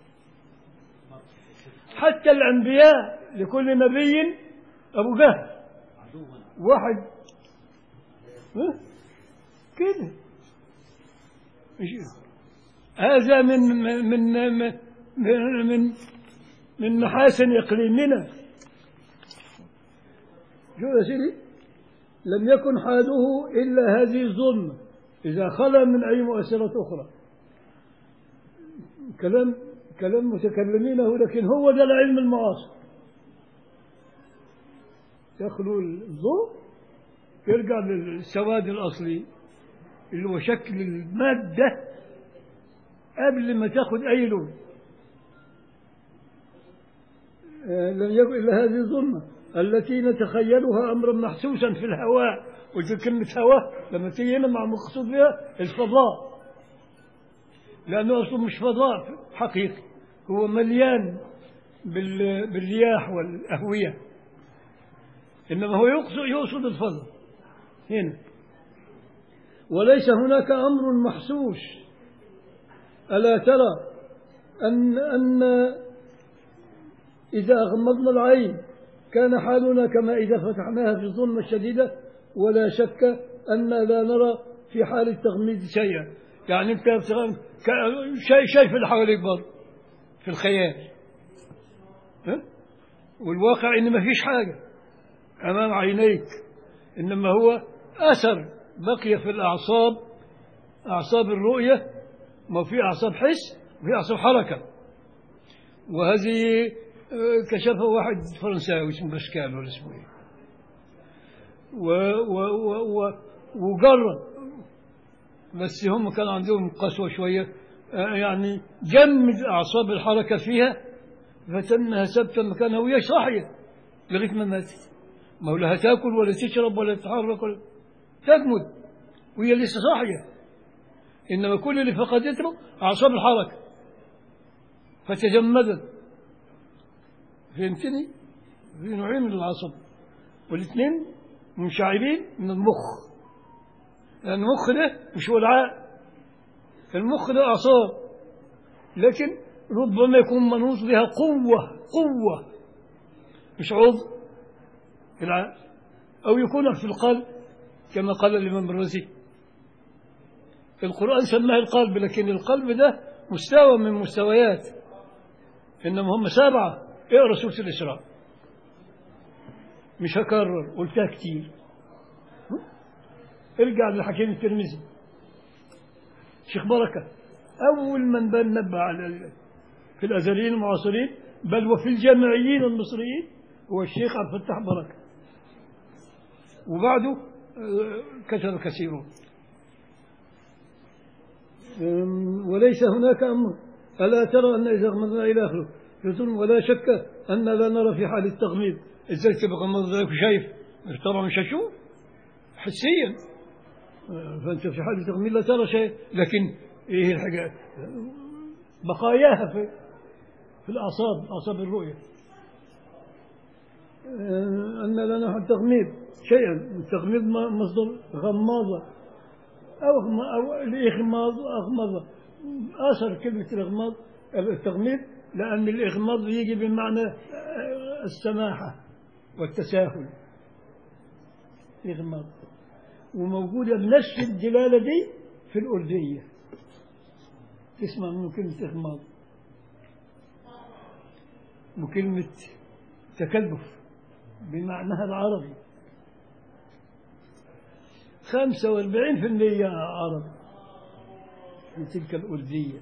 حتى الأنبياء لكل نبي أبو جهل واحد ها؟ كده مش- هذا من من من من من, من محاسن إقليمنا شو يا سيدي لم يكن حاله إلا هذه الظلمة إذا خلا من أي مؤثرات أخرى كلام كلام متكلمينه لكن هو ده العلم المعاصر يخلو الضوء يرجع للسواد الأصلي اللي هو شكل المادة قبل ما تاخد أي لون آه، لم يكن إلا هذه الظلمة التي نتخيلها أمرا محسوسا في الهواء قلت كلمة هواء لما تيجي هنا مع مقصود بها الفضاء لأنه أصله مش فضاء حقيقي هو مليان بال- بالرياح والأهوية إنما هو يقصد, يقصد الفضاء هنا وليس هناك أمر محسوس ألا ترى أن أن إذا أغمضنا العين كان حالنا كما إذا فتحناها في الظلمة الشديدة ولا شك أن لا نرى في حال التغميض شيئا يعني أنت بتغم- ك- شيء شيء في اللي حواليك برضه في الخيال ها؟ والواقع إن ما فيش حاجة أمام عينيك إنما هو أثر بقي في الأعصاب أعصاب الرؤية ما في أعصاب حس وفي أعصاب حركة وهذه آه، كشفها واحد فرنساوي اسمه باسكال ولا اسمه ايه و و و و وجرب بس هم كان عندهم قسوة شوية آه، يعني جمد أعصاب الحركة فيها فتنها ثابتة مكانها وهي صاحية لغاية ما ماتت ما هو لا هتاكل ولا تشرب ولا تتحرك ولا تجمد وهي لسه صاحية إنما كل اللي فقدته أعصاب الحركة فتجمدت فهمتني؟ في نوعين من العصب والاثنين منشعبين من المخ لأن المخ ده مش هو العقل المخ ده أعصاب لكن ربما يكون منوط بها قوة قوة مش عضو في العقل أو يكون في القلب كما قال الإمام الرازي القرآن سماه القلب لكن القلب ده مستوى من مستويات إنما هم سبعة اقرأ سورة الإسراء مش هكرر قلتها كتير ارجع للحكيم الترمذي شيخ بركة أول من بان نبه على ال- في الأزليين المعاصرين بل وفي الجامعيين المصريين هو الشيخ عبد الفتاح بركة وبعده آه، كثر كثيرون أم، وليس هناك أمر ألا ترى أن إذا غمضنا إلى آخره يظن ولا شك أن لا نرى في حال التغميض إزاي تبقى غمض ذلك شايف طبعا مش هشوف حسيا آه، فأنت في حال التغميض لا ترى شيء لكن إيه الحاجة بقاياها في في الأعصاب أعصاب الرؤية آه، أن لا نحن التغميض شيئا التغميض ما- مصدر غماضة أو غم- أو الإغماض أغمضة أثر كلمة الإغماض التغميض لأن الإغماض يجي بمعنى آه، السماحة والتساهل إغماض وموجودة بنفس الدلالة دي في الأردية تسمع منه كلمة إغماض وكلمة تكلف بمعناها العربي خمسة واربعين في المية عرب في تلك الأردية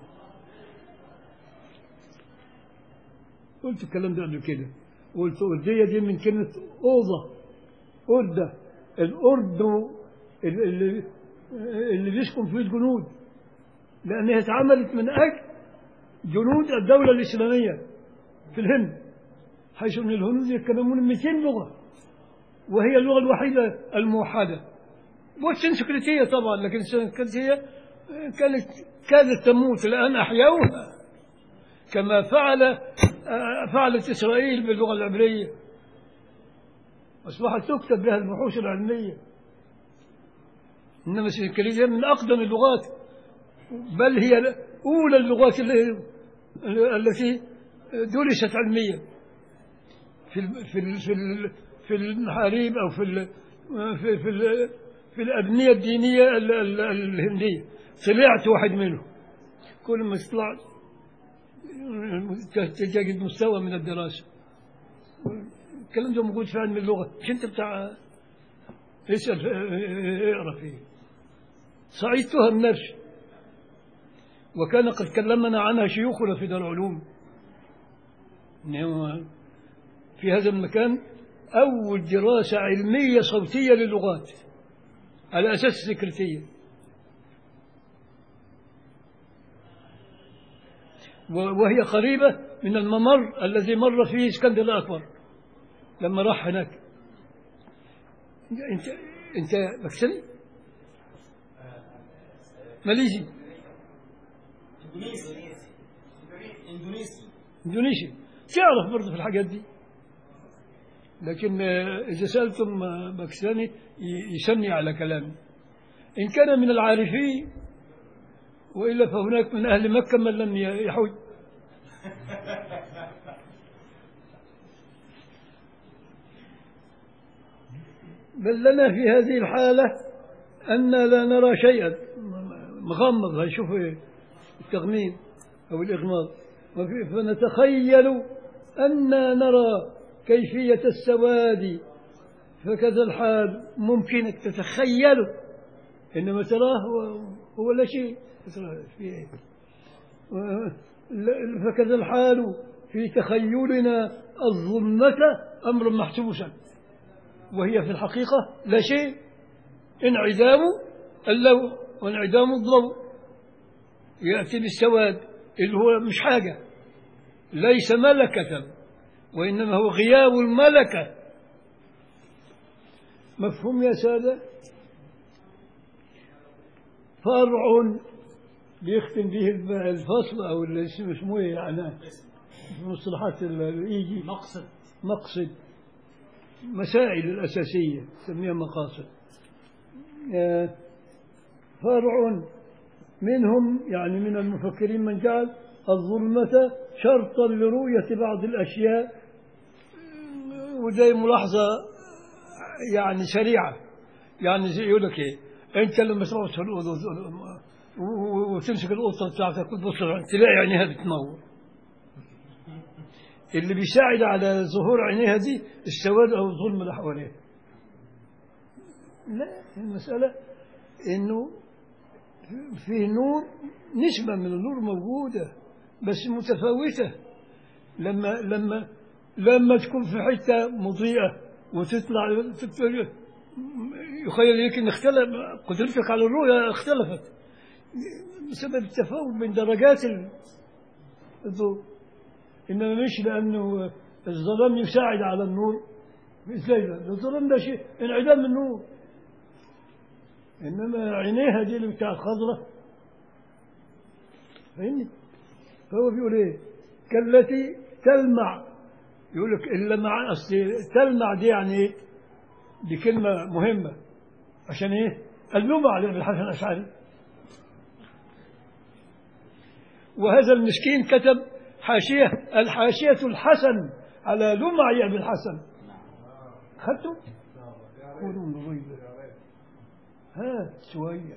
قلت الكلام ده قبل كده قلت أردية دي من كلمة أوضة أردة الأرد اللي, اللي- اللي بيسكن فيه الجنود لأنها اتعملت من أجل جنود الدولة الإسلامية في الهند حيث أن الهنود يتكلمون 200 لغة وهي اللغة الوحيدة الموحدة والسنسكريتية طبعا لكن السنسكريتية كانت كانت تموت الآن أحيوها كما فعل فعلت إسرائيل باللغة العبرية أصبحت تكتب بها البحوث العلمية إنما السنسكريتية من أقدم اللغات بل هي أولى اللغات اللي- التي درست علميا في ال- في ال- في ال- في المحاريب أو في ال- في في, ال- في الأبنية الدينية ال- ال- الهندية طلعت واحد منهم كل ما تطلع تجد مستوى من الدراسة الكلام ده موجود في علم اللغة مش أنت بتاع اسأل اقرا فيه صعيدتها النفس وكان قد كلمنا عنها شيوخنا في دار العلوم إنه في هذا المكان أول دراسة علمية صوتية للغات على أساس السكرتية و- وهي قريبة من الممر الذي مر فيه اسكندر الأكبر لما راح هناك أنت أنت باكستاني؟ ماليزي اندونيسي اندونيسي اندونيسي تعرف برضه في الحاجات دي لكن آه، إذا سألتم آه، باكستاني ي- يسمي على كلامي إن كان من العارفين وإلا فهناك من أهل مكة من لم ي- يحج بل لنا في هذه الحالة أن لا نرى شيئا مغمض هنشوف إيه التغميض أو الإغماض وفي- فنتخيل أن نرى كيفية السواد فكذا الحال ممكنك تتخيله إنما تراه هو, هو لا شيء تراه في إيه؟ و- ل- فكذا الحال في تخيلنا الظلمة أمر محسوسا وهي في الحقيقة لا شيء انعدام اللون وانعدام الضوء يأتي بالسواد اللي هو مش حاجة ليس ملكة وإنما هو غياب الملكة مفهوم يا سادة فرع بيختم به الفصل أو اللي اسمه اسمه إيه يعني في مصطلحات الإيجي مقصد مقصد مسائل الأساسية تسميها مقاصد آه، فرع منهم يعني من المفكرين من جعل الظلمة شرطا لرؤية بعض الأشياء وزي ملاحظة يعني سريعة يعني زي يقول لك إيه أنت لما تروح تدخل الأوضة و- و- وتمسك القطة بتاعتك وتبص تلاقي عينيها بتنور اللي بيساعد على ظهور عينيها دي السواد أو الظلم اللي حواليها لا المسألة إنه في نور نسبة من النور موجودة بس متفاوتة لما لما لما تكون في حتة مضيئة وتطلع تت- يخيل لك ان اختلف قدرتك على الرؤية اختلفت بسبب التفاوت بين درجات ال- الضوء إنما مش لأنه الظلام يساعد على النور ازاي ده؟ ده الظلام ده شيء انعدام النور إنما عينيها دي اللي بتاع الخضرة فاهمني؟ فهو بيقول إيه؟ كالتي تلمع يقول لك اللمع أصل تلمع دي يعني إيه؟ دي كلمة مهمة عشان إيه؟ اللمع لابن الحسن الأشعري وهذا المسكين كتب حاشية الحاشية الحسن على لمع أبي الحسن خدته؟ قولوا من غير ها شوية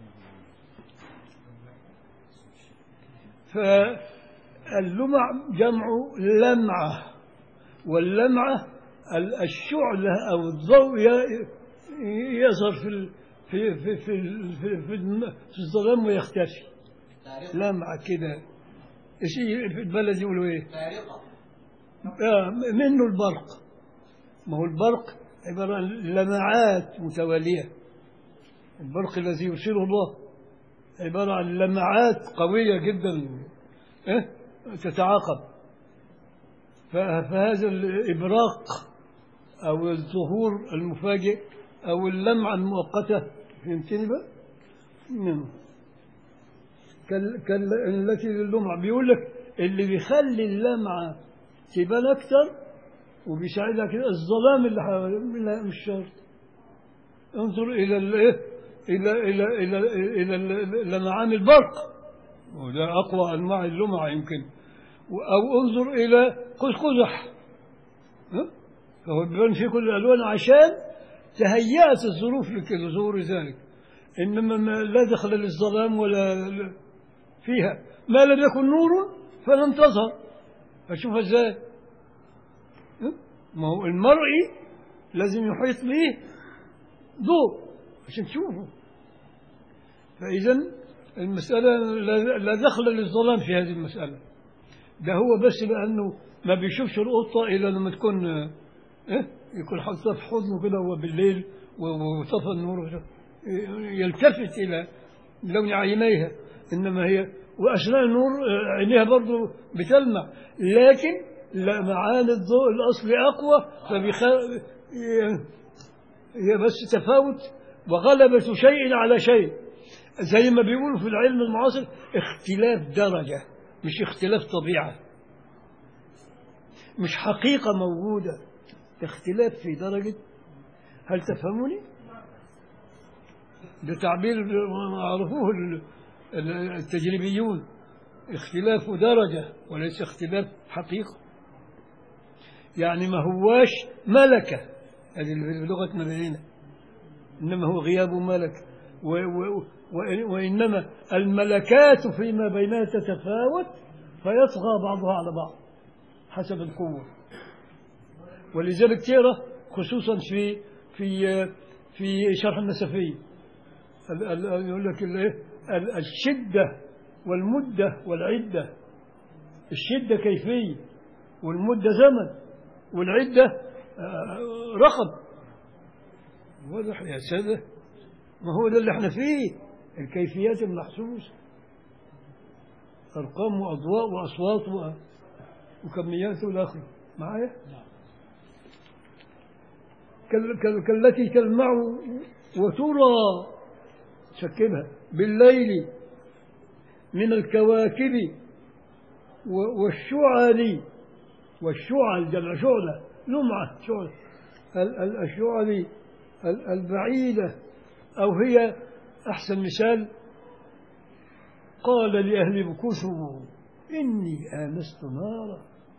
فاللمع جمع لمعة واللمعة ال- الشعلة أو الضوء ي- يظهر في ال- في في في في, في, الم- في الظلام ويختفي فارقة لمعة كده ايش في البلد يقولوا ايه؟ فارقة آه، منه البرق ما هو البرق عبارة عن لمعات متوالية البرق الذي يرسله الله عبارة عن لمعات قوية جدا إيه؟ تتعاقب ف- فهذا الإبراق أو الظهور المفاجئ أو اللمعة المؤقتة فهمتني بقى؟ نعم. كال كال التي للمعة بيقول لك اللي بيخلي اللمعة تبان أكتر وبيساعدها كده الظلام اللي حوالي لا مش شرط انظر إلى الإيه إلى إلى إلى إلى ال- لمعان البرق وده أقوى أنواع اللمعة يمكن أو انظر إلى قوس قزح ها؟ فهو بيبان في كل الألوان عشان تهيأت الظروف لكده ظهور ذلك إنما ما لا دخل للظلام ولا فيها ما لم يكن نور فلم تظهر فشوف ازاي ها؟ ما هو المرئي لازم يحيط به ضوء عشان تشوفه فإذا المسألة لا لا دخل للظلام في هذه المسألة ده هو بس لأنه ما بيشوفش القطة إلا لما تكون آه، إيه يكون حاططها في حضنه كده هو بالليل و- وطفى النور يلتفت إلى لون عينيها إنما هي وأثناء النور آه، عينيها برضو بتلمع لكن لمعان الضوء الأصلي أقوى فبيخ هي بس تفاوت وغلبة شيء على شيء زي ما بيقولوا في العلم المعاصر اختلاف درجة مش اختلاف طبيعة مش حقيقة موجودة اختلاف في درجة هل تفهموني؟ ده تعبير ما عرفوه ال- ال- التجريبيون اختلاف درجة وليس اختلاف حقيقة يعني ما هواش ملكة هذه لغة مدينة إنما هو غياب ملك و و و وإنما الملكات فيما بينها تتفاوت فيطغى بعضها على بعض حسب القوة ولذلك ترى خصوصا في في في شرح النسفي ال- ال- يقول لك ال- ال- الشدة والمدة والعدة الشدة كيفية والمدة زمن والعدة آه، رقم واضح يا سادة ما هو ده اللي احنا فيه الكيفيات المحسوسة أرقام وأضواء وأصوات و- وكميات والآخر معايا كال- كال- كالتي تلمع وترى شكلها بالليل من الكواكب و- والشعل والشعل جمع شعلة لمعة شعلة ال- ال- الشعل ال- البعيدة أو هي أحسن مثال قال لأهل بكثوا إني آنست نارا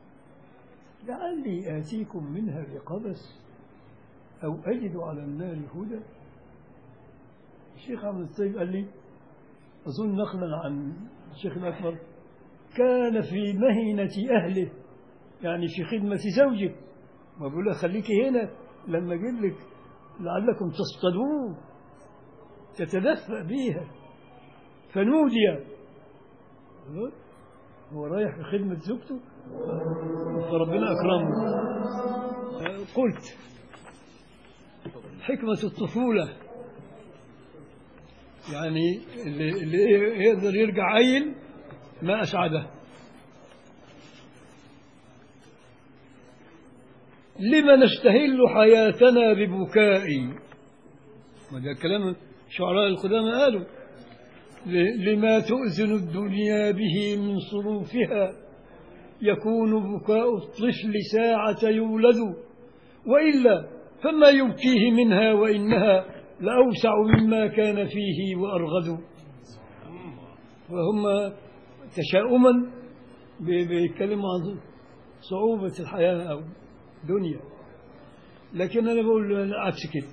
لعلي آتيكم منها بقبس أو أجد على النار هدى الشيخ عبد الطيب قال لي أظن نقلا عن الشيخ الأكبر كان في مهنة أهله يعني في خدمة زوجه ما بقول له خليكي هنا لما أجيب لك لعلكم تصطادون تتدفأ بيها فنودي هو رايح في خدمة زوجته فربنا أكرمه قلت حكمة الطفولة يعني اللي, اللي يقدر يرجع عيل ما أسعده لما نستهل حياتنا ببكاء وده كلام شعراء القدامى قالوا ل- لما تؤذن الدنيا به من صروفها يكون بكاء الطفل ساعة يولد وإلا فما يبكيه منها وإنها لأوسع مما كان فيه وأرغد وهم تشاؤما بي- بيتكلموا عن صعوبة الحياة أو دنيا لكن أنا بقول عكس كده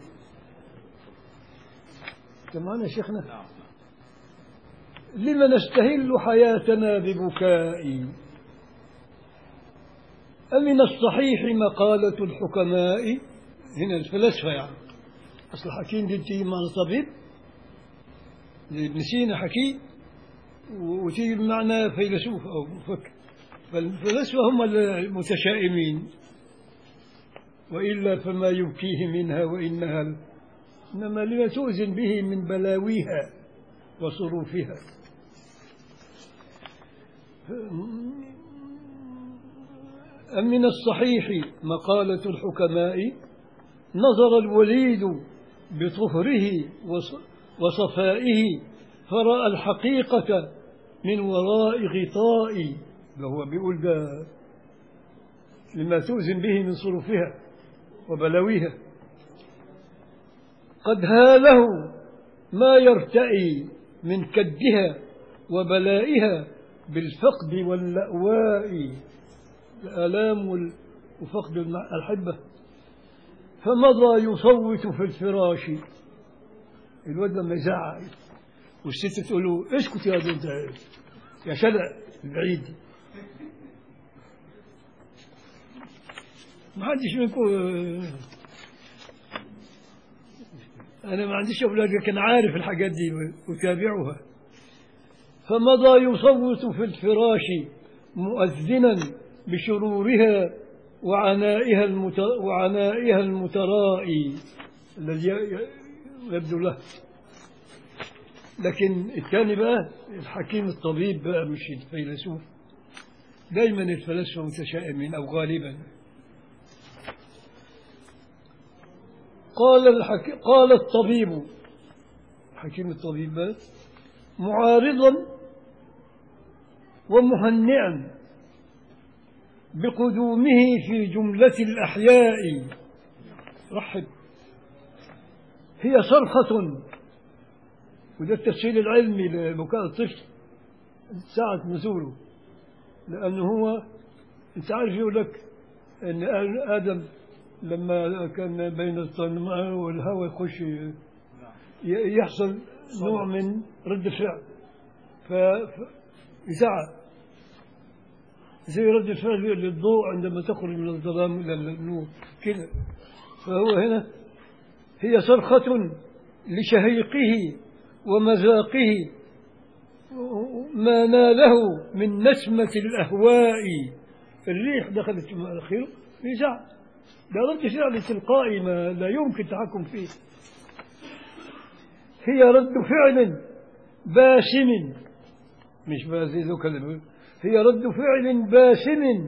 تمام يا شيخنا نعم لما نستهل حياتنا ببكاء أمن الصحيح مقالة الحكماء هنا الفلاسفة يعني أصل حكيم دي تيجي معنى طبيب زي ابن سينا حكيم و- وتيجي بمعنى فيلسوف أو مفكر فالفلاسفة هم المتشائمين وإلا فما يبكيه منها وإنها إنما لما تؤذن به من بلاويها وصروفها أم من الصحيح مقالة الحكماء نظر الوليد بطهره وص- وصفائه فرأى الحقيقة من وراء غطاء ده هو بيقول ده لما تؤذن به من صروفها وبلاويها قد هاله ما يرتئي من كدها وبلائها بالفقد واللأواء الآلام وال- وفقد الم- الحبة فمضى يصوت في الفراش الواد لما يزعق والست تقول له اسكت يا انت يا شلع البعيد ما حدش منكم أنا ما عنديش أولاد لكن عارف الحاجات دي وتابعها فمضى يصوت في الفراش مؤذنا بشرورها وعنائها المت... وعنائها المترائي الذي ي- ي- يبدو له لكن الثاني بقى الحكيم الطبيب بقى مش الفيلسوف دايما الفلاسفه متشائمين او غالبا قال الحكي... قال الطبيب حكيم الطبيب بقى معارضا ومهنئا بقدومه في جملة الأحياء رحب هي صرخة وده التفسير العلمي لبكاء الطفل ساعة نزوله لأنه هو أنت عارف يقول لك أن آدم لما كان بين الطمع والهوى يخش ي- يحصل نوع من رد فعل فيزعق زي رد الفعل للضوء عندما تخرج من الظلام إلى النور كده فهو هنا هي صرخة لشهيقه ومذاقه ما ناله من نسمة الأهواء الريح دخلت في مناخيره يزعق ده رد فعل تلقائي ما لا يمكن التحكم فيه هي رد فعل باسم مش باسم ذو كلمة هي رد فعل باسم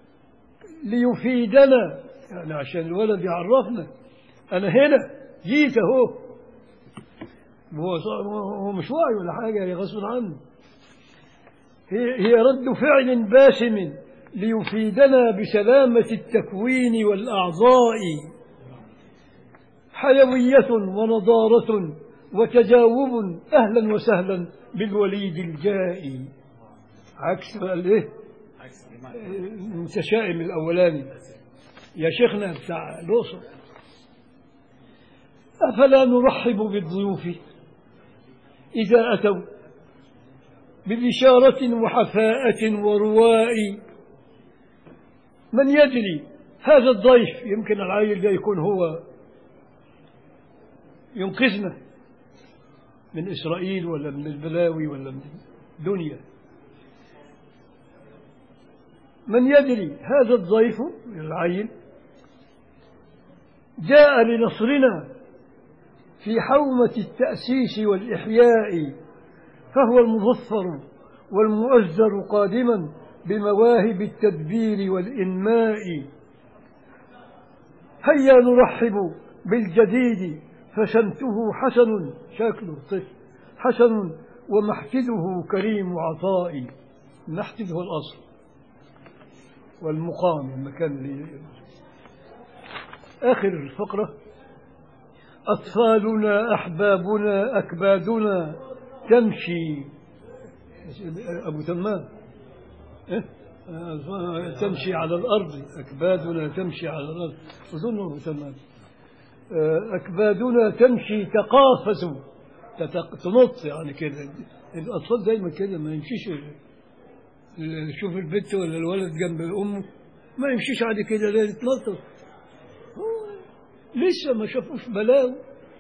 ليفيدنا يعني عشان الولد يعرفنا أنا هنا جيت أهو هو صار- هو مش واعي ولا حاجة هي غصب عنه هي هي رد فعل باسم ليفيدنا بسلامة التكوين والأعضاء حيوية ونضارة وتجاوب أهلا وسهلا بالوليد الجائي عكس بقى الايه عكس الإيمان المتشائم الأولاني يا شيخنا بتاع الأقصر أفلا نرحب بالضيوف إذا أتوا ببشارة وحفاءة ورواء من يدري هذا الضيف يمكن العيل ده يكون هو ينقذنا من إسرائيل ولا من البلاوي ولا من الدنيا من يدري هذا الضيف العين جاء لنصرنا في حومة التأسيس والإحياء فهو المظفر والمؤزر قادما بمواهب التدبير والإنماء هيا نرحب بالجديد فشمته حسن شكله طفل حسن ومحفده كريم عطائي محفد هو الأصل والمقام المكان اللي آخر الفقرة أطفالنا أحبابنا أكبادنا تمشي أبو تمام إيه؟ تمشي على الأرض أكبادنا تمشي على الأرض أظن أبو تمام أكبادنا تمشي تقافز تتق- تنط يعني كده الأطفال دايما كده ما يمشيش شوف البنت ولا الولد جنب أمه ما يمشيش عادي كده لا يتنطط هو لسه ما شافوش بلاوي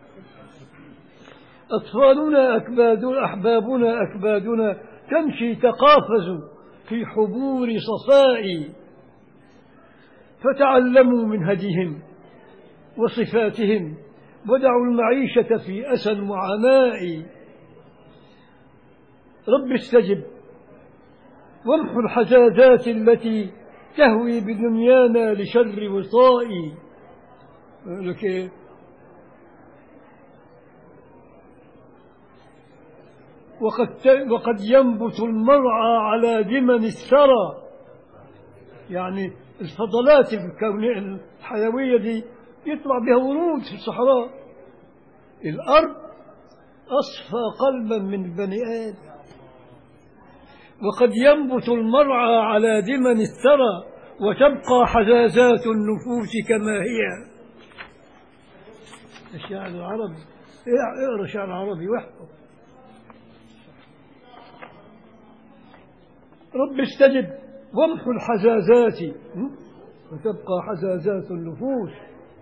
أطفالنا أكبادنا أحبابنا أكبادنا تمشي تقافز في حبور صفاء فتعلموا من هديهم وصفاتهم ودعوا المعيشة في أسى وعناء رب استجب وامحو الحزازات التي تهوي بدنيانا لشر وصاء لك إيه؟ وقد ت- وقد ينبت المرعى على دمن الثرى يعني الفضلات الكون الحيوية دي يطلع بها ورود في الصحراء الأرض أصفى قلبا من البني آدم وقد ينبت المرعى على دمن الثرى وتبقى حزازات النفوس كما هي الشعر العربي اقرا شعر عربي واحفظ رب استجب وامحو الحزازات م? وتبقى حزازات النفوس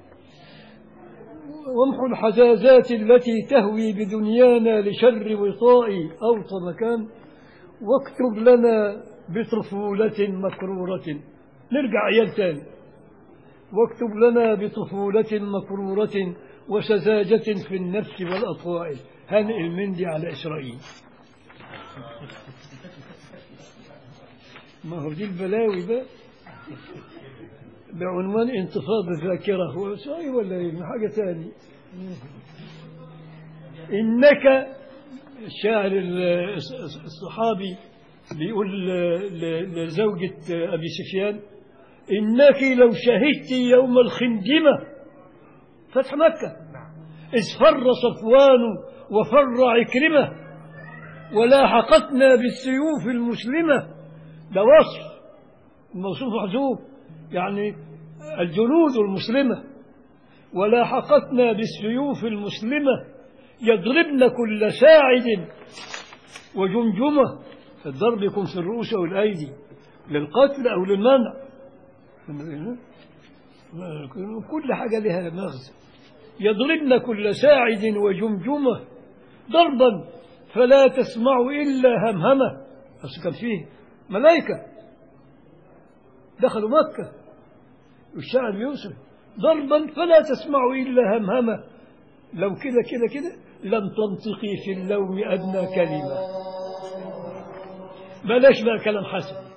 وامحو الحزازات التي تهوي بدنيانا لشر وصاء أوطى مكان واكتب لنا بطفولة مكرورة نرجع عيال تاني واكتب لنا بطفولة مكرورة وسذاجة في النفس والأطواع هنئ المندي على إسرائيل ما هو دي البلاوي بقى بعنوان انتفاض الذاكرة هو صحيح ولا إيه؟ حاجة ثانية إنك الشاعر ال- الصحابي بيقول ل- لزوجة أبي سفيان إنك لو شهدت يوم الخندمة فتح مكة إذ فر صفوان وفر عكرمة ولاحقتنا بالسيوف المسلمة ده وصف الموصوف محذوف يعني الجنود المسلمة ولاحقتنا بالسيوف المسلمة يضربن كل ساعد وجمجمة الضرب يكون في الرؤوس أو الأيدي للقتل أو للمنع كل حاجة لها مغزى يضربن كل ساعد وجمجمة ضربا فلا تسمع إلا همهمة بس كان فيه ملائكة دخلوا مكة والشعب يوسف ضربا فلا تسمع إلا همهمة لو كده كده كده لم تنطقي في اللوم أدنى كلمة بلاش بقى كلام حسن